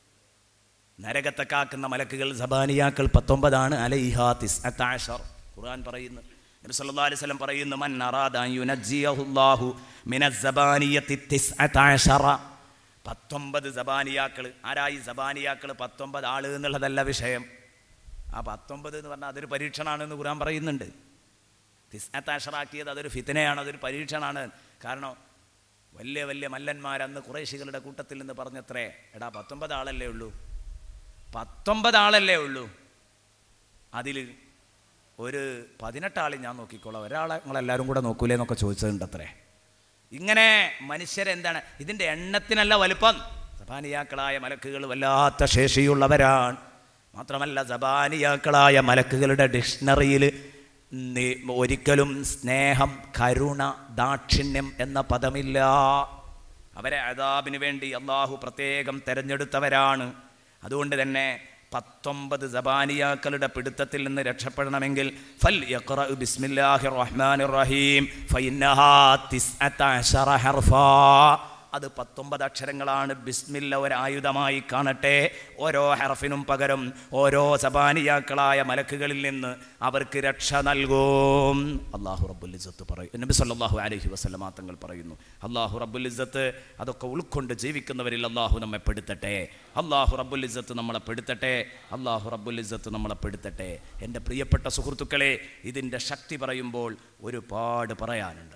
നരകത്തെ കാക്കുന്ന മലക്കുകൾ സബാനിയാക്കൾ പത്തൊമ്പതാണ് അലൈഹാ തിസ്അത്താഷർ ഖുർആൻ പറയുന്നു നബി സല്ലല്ലാഹു അലൈഹി വസല്ലം പറയുന്നു മൻ അറാദ അൻ യുനജ്ജിയഹുല്ലാഹു മിനസ് സബാനിയത്തി തിസ്അത്താഷറ പത്തൊമ്പത് സബാനിയാക്കൾ ആരായി സബാനിയാക്കൾ പത്തൊമ്പത് ആള് എന്നുള്ളതല്ല വിഷയം ആ പത്തൊമ്പത് എന്ന് പറഞ്ഞാൽ അതൊരു പരീക്ഷണമാണെന്ന് ഖുർആൻ പറയുന്നുണ്ട് തിസ്അത്താഷറാക്കിയത് അതൊരു ഫിത്തനയാണ് അതൊരു പരീക്ഷണമാണ് കാരണം വലിയ വലിയ മല്ലന്മാർ അന്ന് കുറേശികളുടെ കൂട്ടത്തിൽ നിന്ന് പറഞ്ഞത്രേ എടാ പത്തൊമ്പത് ആളല്ലേ ഉള്ളൂ പത്തൊമ്പത് ആളല്ലേ ഉള്ളൂ അതിൽ ഒരു പതിനെട്ടാളെ ഞാൻ നോക്കിക്കോളാം ഒരാളെ നിങ്ങളെല്ലാവരും കൂടെ നോക്കൂലേ എന്നൊക്കെ ചോദിച്ചതുണ്ട് അത്രേ ഇങ്ങനെ മനുഷ്യരെന്താണ് ഇതിൻ്റെ എണ്ണത്തിനല്ല വലുപ്പം സബാനിയാക്കളായ മലക്കുകൾ വല്ലാത്ത ശേഷിയുള്ളവരാണ് മാത്രമല്ല സബാനിയാക്കളായ മലക്കുകളുടെ ഡിക്ഷണറിയിൽ ഒരിക്കലും സ്നേഹം കരുണ ദാക്ഷിണ്യം എന്ന പദമില്ല അവരെ അതാബിന് വേണ്ടി അള്ളാഹു പ്രത്യേകം തെരഞ്ഞെടുത്തവരാണ് അതുകൊണ്ട് തന്നെ പത്തൊമ്പത് സബാനിയാക്കളുടെ പിടുത്തത്തിൽ നിന്ന് രക്ഷപ്പെടണമെങ്കിൽ ഫൽ യഖ്റ ബിസ്മില്ലാഹിർ റഹ്മാനിർ റഹീം ഫഇന്നഹാ തിസ്അത അശറ ഹർഫാ അത് പത്തൊമ്പത് അക്ഷരങ്ങളാണ് ബിസ്മില്ല ഒരു ആയുധമായി കാണട്ടെ ഓരോ ഹർഫിനും പകരം ഓരോ സബാനിയാക്കളായ മലക്കുകളിൽ നിന്ന് അവർക്ക് രക്ഷ നൽകും അള്ളാഹു റബ്ബുൽ ഇസ്സത്ത് പറയും നബി സല്ലല്ലാഹു അലൈഹി വസല്ലമ തങ്ങൾ പറയുന്നു അള്ളാഹു റബ്ബുൽ ഇസ്സത്ത് അതൊക്കെ ഉൾക്കൊണ്ട് ജീവിക്കുന്നവരിൽ അള്ളാഹു നമ്മെ പെടുത്തട്ടെ അള്ളാഹു റബ്ബുൽ ഇസ്സത്ത് നമ്മളെ പെടുത്തട്ടെ അള്ളാഹു റബ്ബുൽ ഇസ്സത്ത് നമ്മളെ പെടുത്തട്ടെ എൻ്റെ പ്രിയപ്പെട്ട സുഹൃത്തുക്കളെ ഇതിൻ്റെ ശക്തി പറയുമ്പോൾ ഒരുപാട് പറയാനുണ്ട്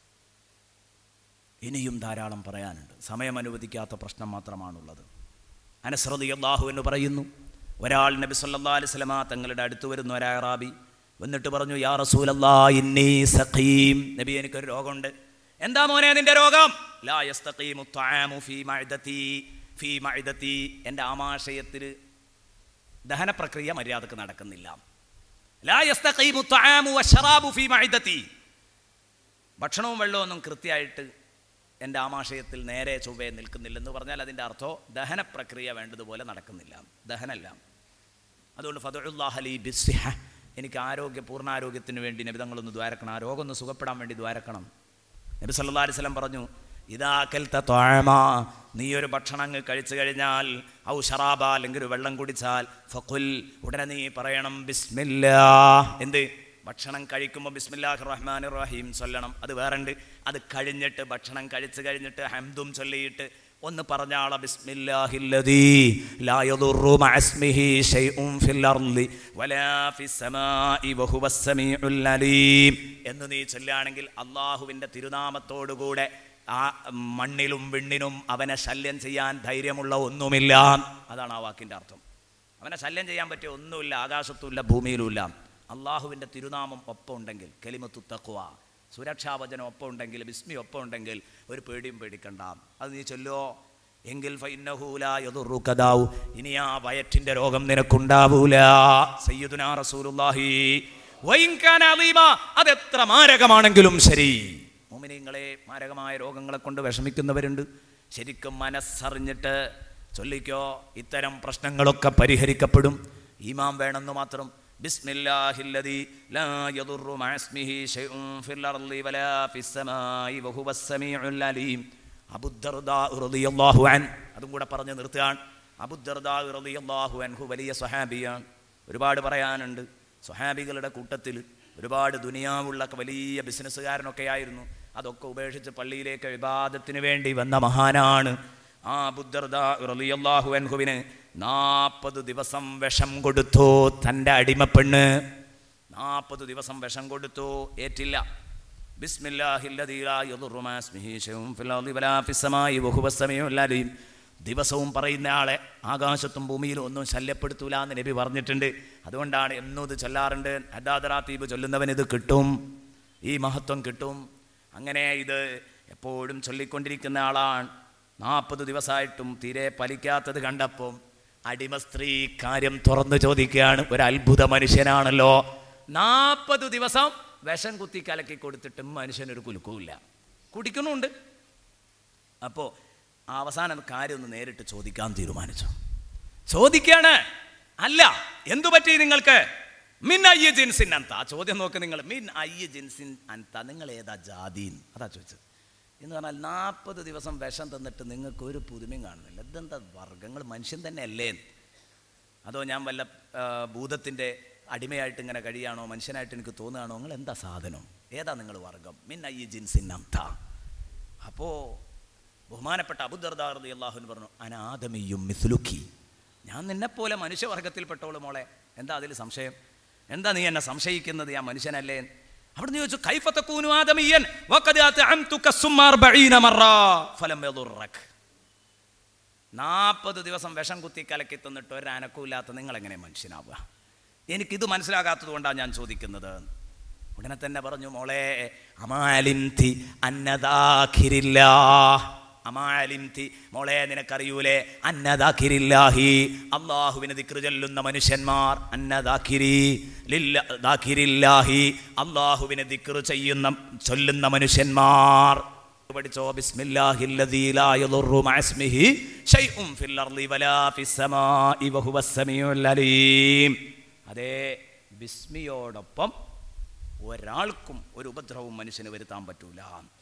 ഇനിയും ധാരാളം പറയാനുണ്ട് സമയം അനുവദിക്കാത്ത പ്രശ്നം മാത്രമാണുള്ളത് അനസ്രതി അള്ളാഹു എന്ന് പറയുന്നു ഒരാൾ നബി സല്ലാ അലിസ്ലമ തങ്ങളുടെ അടുത്ത് വരുന്ന ഒരാറാബി വന്നിട്ട് പറഞ്ഞു യാ റസൂലല്ലാ ഇന്നീ സഖീം നബി എനിക്കൊരു രോഗമുണ്ട് എന്താ മോനെ നിന്റെ രോഗം ലാ യസ്തഖീമു ത്വആമു ഫീ മഅദതി ഫീ മഅദതി എൻ്റെ ആമാശയത്തിൽ ദഹന പ്രക്രിയ മര്യാദക്ക് നടക്കുന്നില്ല ലാ യസ്തഖീമു ത്വആമു വശറാബു ഫീ മഅദതി ഭക്ഷണവും വെള്ളവും ഒന്നും കൃത്യമായിട്ട് എൻ്റെ ആമാശയത്തിൽ നേരെ ചൊവ്വേ നിൽക്കുന്നില്ലെന്ന് പറഞ്ഞാൽ അതിൻ്റെ അർത്ഥം ദഹന പ്രക്രിയ വേണ്ടതുപോലെ നടക്കുന്നില്ല ദഹനല്ല അതുകൊണ്ട് ഫതുല്ലാഹലി ബിസ്ഹ എനിക്ക് ആരോഗ്യ പൂർണ്ണാരോഗ്യത്തിന് വേണ്ടി നബിതങ്ങളൊന്ന് ദ്വാരക്കണം ആ രോഗം ഒന്ന് സുഖപ്പെടാൻ വേണ്ടി ദ്വാരക്കണം നബി സല്ലാ അലിസ്ലം പറഞ്ഞു ഇതാക്കൽത്ത തോഴമ നീ ഒരു ഭക്ഷണം അങ്ങ് കഴിച്ചു കഴിഞ്ഞാൽ ഔ ഷറാബ അല്ലെങ്കിൽ ഒരു വെള്ളം കുടിച്ചാൽ ഫക്കുൽ ഉടനെ നീ പറയണം ബിസ്മില്ലാ എന്ത് ഭക്ഷണം കഴിക്കുമ്പോൾ ബിസ്മില്ലാഹ് റഹ്മാൻ റഹീം ചൊല്ലണം അത് വേറുണ്ട് അത് കഴിഞ്ഞിട്ട് ഭക്ഷണം കഴിച്ച് കഴിഞ്ഞിട്ട് ഹംദും ചൊല്ലിയിട്ട് ഒന്ന് പറഞ്ഞാള ബിസ്മില്ലാഹില്ലദീ ലാ യദുറു മഅസ്മിഹി ശൈഉൻ ഫിൽ അർളി വലാ ഫിസ് സമാഇ വഹുവസ് സമീഉൽ അലീം എന്ന് നീ ചൊല്ലുകയാണെങ്കിൽ അള്ളാഹുവിൻ്റെ തിരുനാമത്തോടുകൂടെ ആ മണ്ണിലും വിണ്ണിനും അവനെ ശല്യം ചെയ്യാൻ ധൈര്യമുള്ള ഒന്നുമില്ല അതാണ് ആ വാക്കിൻ്റെ അർത്ഥം അവനെ ശല്യം ചെയ്യാൻ പറ്റിയ ഒന്നുമില്ല ആകാശത്തുമില്ല ഭൂമിയിലുമില്ല അള്ളാഹുവിൻ്റെ തിരുനാമം ഒപ്പം ഉണ്ടെങ്കിൽ കെലിമത്തു തക്കുവ സുരക്ഷാവചനം ഒപ്പം ഉണ്ടെങ്കിൽ ബിസ്മി ഒപ്പം ഉണ്ടെങ്കിൽ ഒരു പേടിയും പേടിക്കണ്ട അത് നീ ചൊല്ലോ എങ്കിൽ ഫൈനഹൂലായതുറുക്കതാവു ഇനി ആ വയറ്റിൻ്റെ രോഗം നിനക്കുണ്ടാവൂല സയ്യിദുനാ റസൂലുള്ളാഹി വൈൻകാന അലീമ അതെത്ര മാരകമാണെങ്കിലും ശരി മോമിനിങ്ങളെ മാരകമായ രോഗങ്ങളെ കൊണ്ട് വിഷമിക്കുന്നവരുണ്ട് ശരിക്കും മനസ്സറിഞ്ഞിട്ട് ചൊല്ലിക്കോ ഇത്തരം പ്രശ്നങ്ങളൊക്കെ പരിഹരിക്കപ്പെടും ഈമാം വേണമെന്ന് മാത്രം ബിസ്മില്ലാഹില്ലദി ലാ യദുറു മഅസ്മിഹി ശൈഉൻ ഫിൽ അർളി വലാ ഫിസ് സമാഇ വഹുവസ് സമീഉൽ അലീം അബുദ്ദർദാ റളിയല്ലാഹു അൻ അതും കൂടെ പറഞ്ഞ് നിർത്തുകയാണ് അബുദ്ദർദാ റളിയല്ലാഹു അൻഹു വലിയ സ്വഹാബിയാണ് ഒരുപാട് പറയാനുണ്ട് സ്വഹാബികളുടെ കൂട്ടത്തിൽ ഒരുപാട് ദുനിയാവുള്ള വലിയ ബിസിനസ്സുകാരനൊക്കെ ആയിരുന്നു അതൊക്കെ ഉപേക്ഷിച്ച് പള്ളിയിലേക്ക് വിവാദത്തിന് വേണ്ടി വന്ന മഹാനാണ് ആ ബുദ്ധർദ റളിയല്ലാഹു അൻഹുവിന് നാൽപ്പത് ദിവസം വിഷം കൊടുത്തു തൻ്റെ അടിമപ്പെണ്ണ് നാൽപ്പത് ദിവസം വിഷം കൊടുത്തു ഏറ്റില്ല ബിസ്മില്ലാഹില്ലദീ ലാ യദുറു മാ ഇസ്മിഹി ശൈഉൻ ഫിൽ അർളി വലാ ഫിസ് സമാഇ വഹുവസ് സമീഉൽ അലീം ദിവസവും പറയുന്ന ആളെ ആകാശത്തും ഭൂമിയിലും ഒന്നും ശല്യപ്പെടുത്തൂല എന്ന് നബി പറഞ്ഞിട്ടുണ്ട് അതുകൊണ്ടാണ് എന്നും ഇത് ചൊല്ലാറുണ്ട് അദാദറാത്തീബ് ചൊല്ലുന്നവൻ ഇത് കിട്ടും ഈ മഹത്വം കിട്ടും അങ്ങനെ ഇത് എപ്പോഴും ചൊല്ലിക്കൊണ്ടിരിക്കുന്ന ആളാണ് നാൽപ്പത് ദിവസമായിട്ടും തീരെ ഫലിക്കാത്തത് കണ്ടപ്പം അടിമ സ്ത്രീ കാര്യം തുറന്നു ചോദിക്കുകയാണ് ഒരു അത്ഭുത മനുഷ്യനാണല്ലോ നാൽപ്പത് ദിവസം വിഷം കുത്തി കലക്കി കൊടുത്തിട്ടും മനുഷ്യനൊരു കുലുക്കുമില്ല കുടിക്കുന്നുണ്ട് അപ്പോൾ അവസാനം കാര്യം ഒന്ന് നേരിട്ട് ചോദിക്കാൻ തീരുമാനിച്ചു ചോദിക്കാണ് അല്ല എന്തു പറ്റി നിങ്ങൾക്ക് മിൻ അയ്യ ജിൻസിൻ അന്ത ആ ചോദ്യം നോക്ക് നിങ്ങൾ മിൻ അയ്യ ജിൻസിൻ അന്ത നിങ്ങൾ ഏതാ ജാതീൻ അതാ ചോദിച്ചത് എന്ന് പറഞ്ഞാൽ നാൽപ്പത് ദിവസം വിഷം തന്നിട്ട് നിങ്ങൾക്ക് ഒരു പുതുമയും കാണുന്നില്ല ഇതെന്താ വർഗങ്ങൾ മനുഷ്യൻ തന്നെ അല്ലേ അതോ ഞാൻ വല്ല ആ, ഭൂതത്തിൻ്റെ അടിമയായിട്ട് ഇങ്ങനെ കഴിയാണോ മനുഷ്യനായിട്ട് എനിക്ക് തോന്നുകയാണോ നിങ്ങൾ എന്താ സാധനം ഏതാ നിങ്ങൾ വർഗം മിൻ അയ്യ ജിൻസിൻ അന്ത അപ്പോൾ ബഹുമാനപ്പെട്ട അബുദർദാർദി അള്ളാഹുന് പറഞ്ഞു അനാദമിയും മിസ്ലുക്കി ഞാൻ നിന്നെപ്പോലെ മനുഷ്യവർഗത്തിൽപ്പെട്ടോളൂ മോളെ എന്താ അതിൽ സംശയം എന്താ നീ എന്നെ സംശയിക്കുന്നത് ഞാൻ മനുഷ്യനല്ലേ അവിടുന്ന് ചോദിച്ചു കൈഫത്തക്കൂനു ആദമിയൻ വഖദ് അത്അംതുക സുമ്മാർ ബഈന മറ ഫലം യദുറക് നാൽപ്പത് ദിവസം വിഷം കുത്തി കലക്കി തന്നിട്ട് ഒരു അനക്കമില്ലാത്ത നിങ്ങൾ എങ്ങനെ മനുഷ്യനാവുക എനിക്കിത് മനസ്സിലാകാത്തത് കൊണ്ടാണ് ഞാൻ ചോദിക്കുന്നത് ഉടനെ തന്നെ പറഞ്ഞു മോളെ അമാലിംതി അന്നദാഖിരില്ല അമാലിംതി മോളെ നിനക്കറിയൂലേ അന്നദാഖിരില്ലാഹി അള്ളാഹുവിന് ദിക്റ് ചൊല്ലുന്ന മനുഷ്യന്മാർ അന്നദാഖിരി ലില്ല ദാഖിരില്ലാഹി അള്ളാഹുവിന് ദിക്റ് ചെയ്യുന്ന ചൊല്ലുന്ന മനുഷ്യന്മാർ പഠിച്ചോ ബിസ്മില്ലാഹില്ലദീ ലാ യദുറു മഅസ്മിഹി ശൈഉൻ ഫിൽ അർളി വലാ ഫിസ് സമാഇ വഹുവസ് സമീഉൽ അലീം അതേ ബിസ്മിയോടൊപ്പം ഒരാൾക്കും ഒരു ഉപദ്രവവും മനുഷ്യന് വരുത്താൻ പറ്റൂല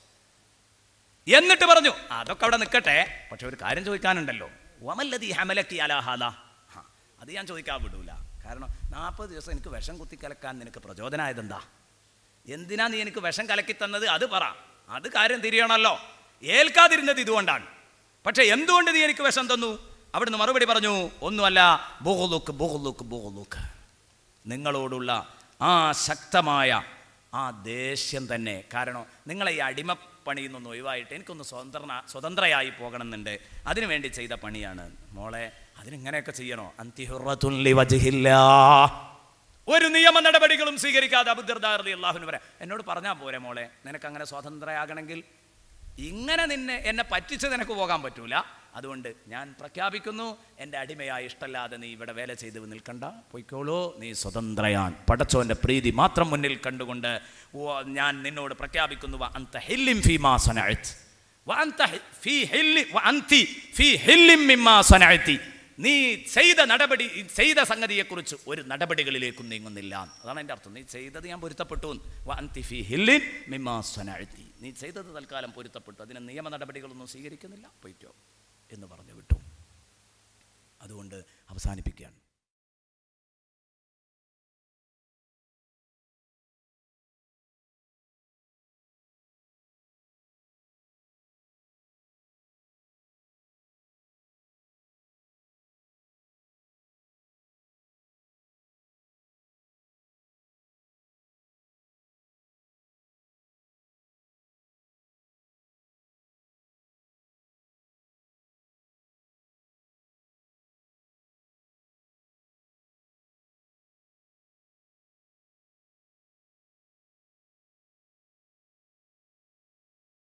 എന്നിട്ട് പറഞ്ഞു അതൊക്കെ അവിടെ നിൽക്കട്ടെ പക്ഷെ ഒരു കാര്യം ചോദിക്കാനുണ്ടല്ലോ വമല്ലതി ഹമലക്കി അലാഹാദ ഹാ, അത് ഞാൻ ചോദിക്കാൻ വിടൂല കാരണം നാൽപ്പത് ദിവസം എനിക്ക് വിഷം കുത്തി കലക്കാൻ നിനക്ക് പ്രചോദനമായതെന്താ എന്തിനാ നീ എനിക്ക് വിഷം കലക്കി തന്നത് അത് പറ അത് കാര്യം തിരിയണമല്ലോ ഏൽക്കാതിരുന്നത് ഇതുകൊണ്ടാണ് പക്ഷെ എന്തുകൊണ്ട് നീ എനിക്ക് വിഷം തന്നു അവിടുന്ന് മറുപടി പറഞ്ഞു ഒന്നുമല്ല ബോഹുലുക്ക് ബോഹുലുക്ക് ബോഹുലുക്ക് നിങ്ങളോടുള്ള ആ ശക്തമായ ആ ദേഷ്യം തന്നെ കാരണം നിങ്ങളെ ഈ അടിമപ്പണിയിൽ നിന്ന് ഒഴിവായിട്ട് എനിക്കൊന്ന് സ്വതന്ത്ര സ്വതന്ത്രയായി പോകണമെന്നുണ്ട് അതിനു വേണ്ടി ചെയ്ത പണിയാണ് മോളെ അതിനിങ്ങനെയൊക്കെ ചെയ്യണോ അന്തിഹുറത്തുള്ളി വജിഹില്ലാ ഒരു നിയമ നടപടികളും സ്വീകരിക്കാതെ അബുദർദാർലി അള്ളാഹുവിന് പറയാം എന്നോട് പറഞ്ഞാൽ പോരെ മോളെ നിനക്ക് അങ്ങനെ സ്വതന്ത്രയാകണമെങ്കിൽ ഇങ്ങനെ നിന്നെ എന്നെ പറ്റിച്ച് നിനക്ക് പോകാൻ പറ്റൂല അതുകൊണ്ട് ഞാൻ പ്രഖ്യാപിക്കുന്നു എൻ്റെ അടിമയായി ഇഷ്ടല്ലാതെ നീ ഇവിടെ വേല ചെയ്ത് നിൽക്കണ്ട പൊയ്ക്കോളൂ നീ സ്വതന്ത്രയാണ് പടച്ചോൻ്റെ പ്രീതി മാത്രം മുന്നിൽ കണ്ടുകൊണ്ട് ഓ, ഞാൻ നിന്നോട് പ്രഖ്യാപിക്കുന്നു വ അന്ത ഹില്ലിം ഫീമാ സനഅത്ത്. വ അന്ത ഹി- ഫീ ഹില്ലി- വ അന്തി ഫീ ഹില്ലിം മിമ്മാ സനഅത്തി. നീ ചെയ്ത നടപടി ചെയ്ത സംഗതിയെക്കുറിച്ച് ഒരു നടപടികളിലേക്കും നീങ്ങുന്നില്ല അതാണ് എൻ്റെ അർത്ഥം നീ ചെയ്തത് ഞാൻ പൊരുത്തപ്പെട്ടു വ അന്തി ഫീ ഹില്ലിൻ മിമ്മാ സനഅത്തി. നീ ചെയ്തത് തൽക്കാലം പൊരുത്തപ്പെട്ടു അതിന് നിയമ നടപടികളൊന്നും സ്വീകരിക്കുന്നില്ല പോയിക്കോ എന്ന് പറഞ്ഞു വിട്ടു അതുകൊണ്ട് അവസാനിപ്പിക്കുകയാണ്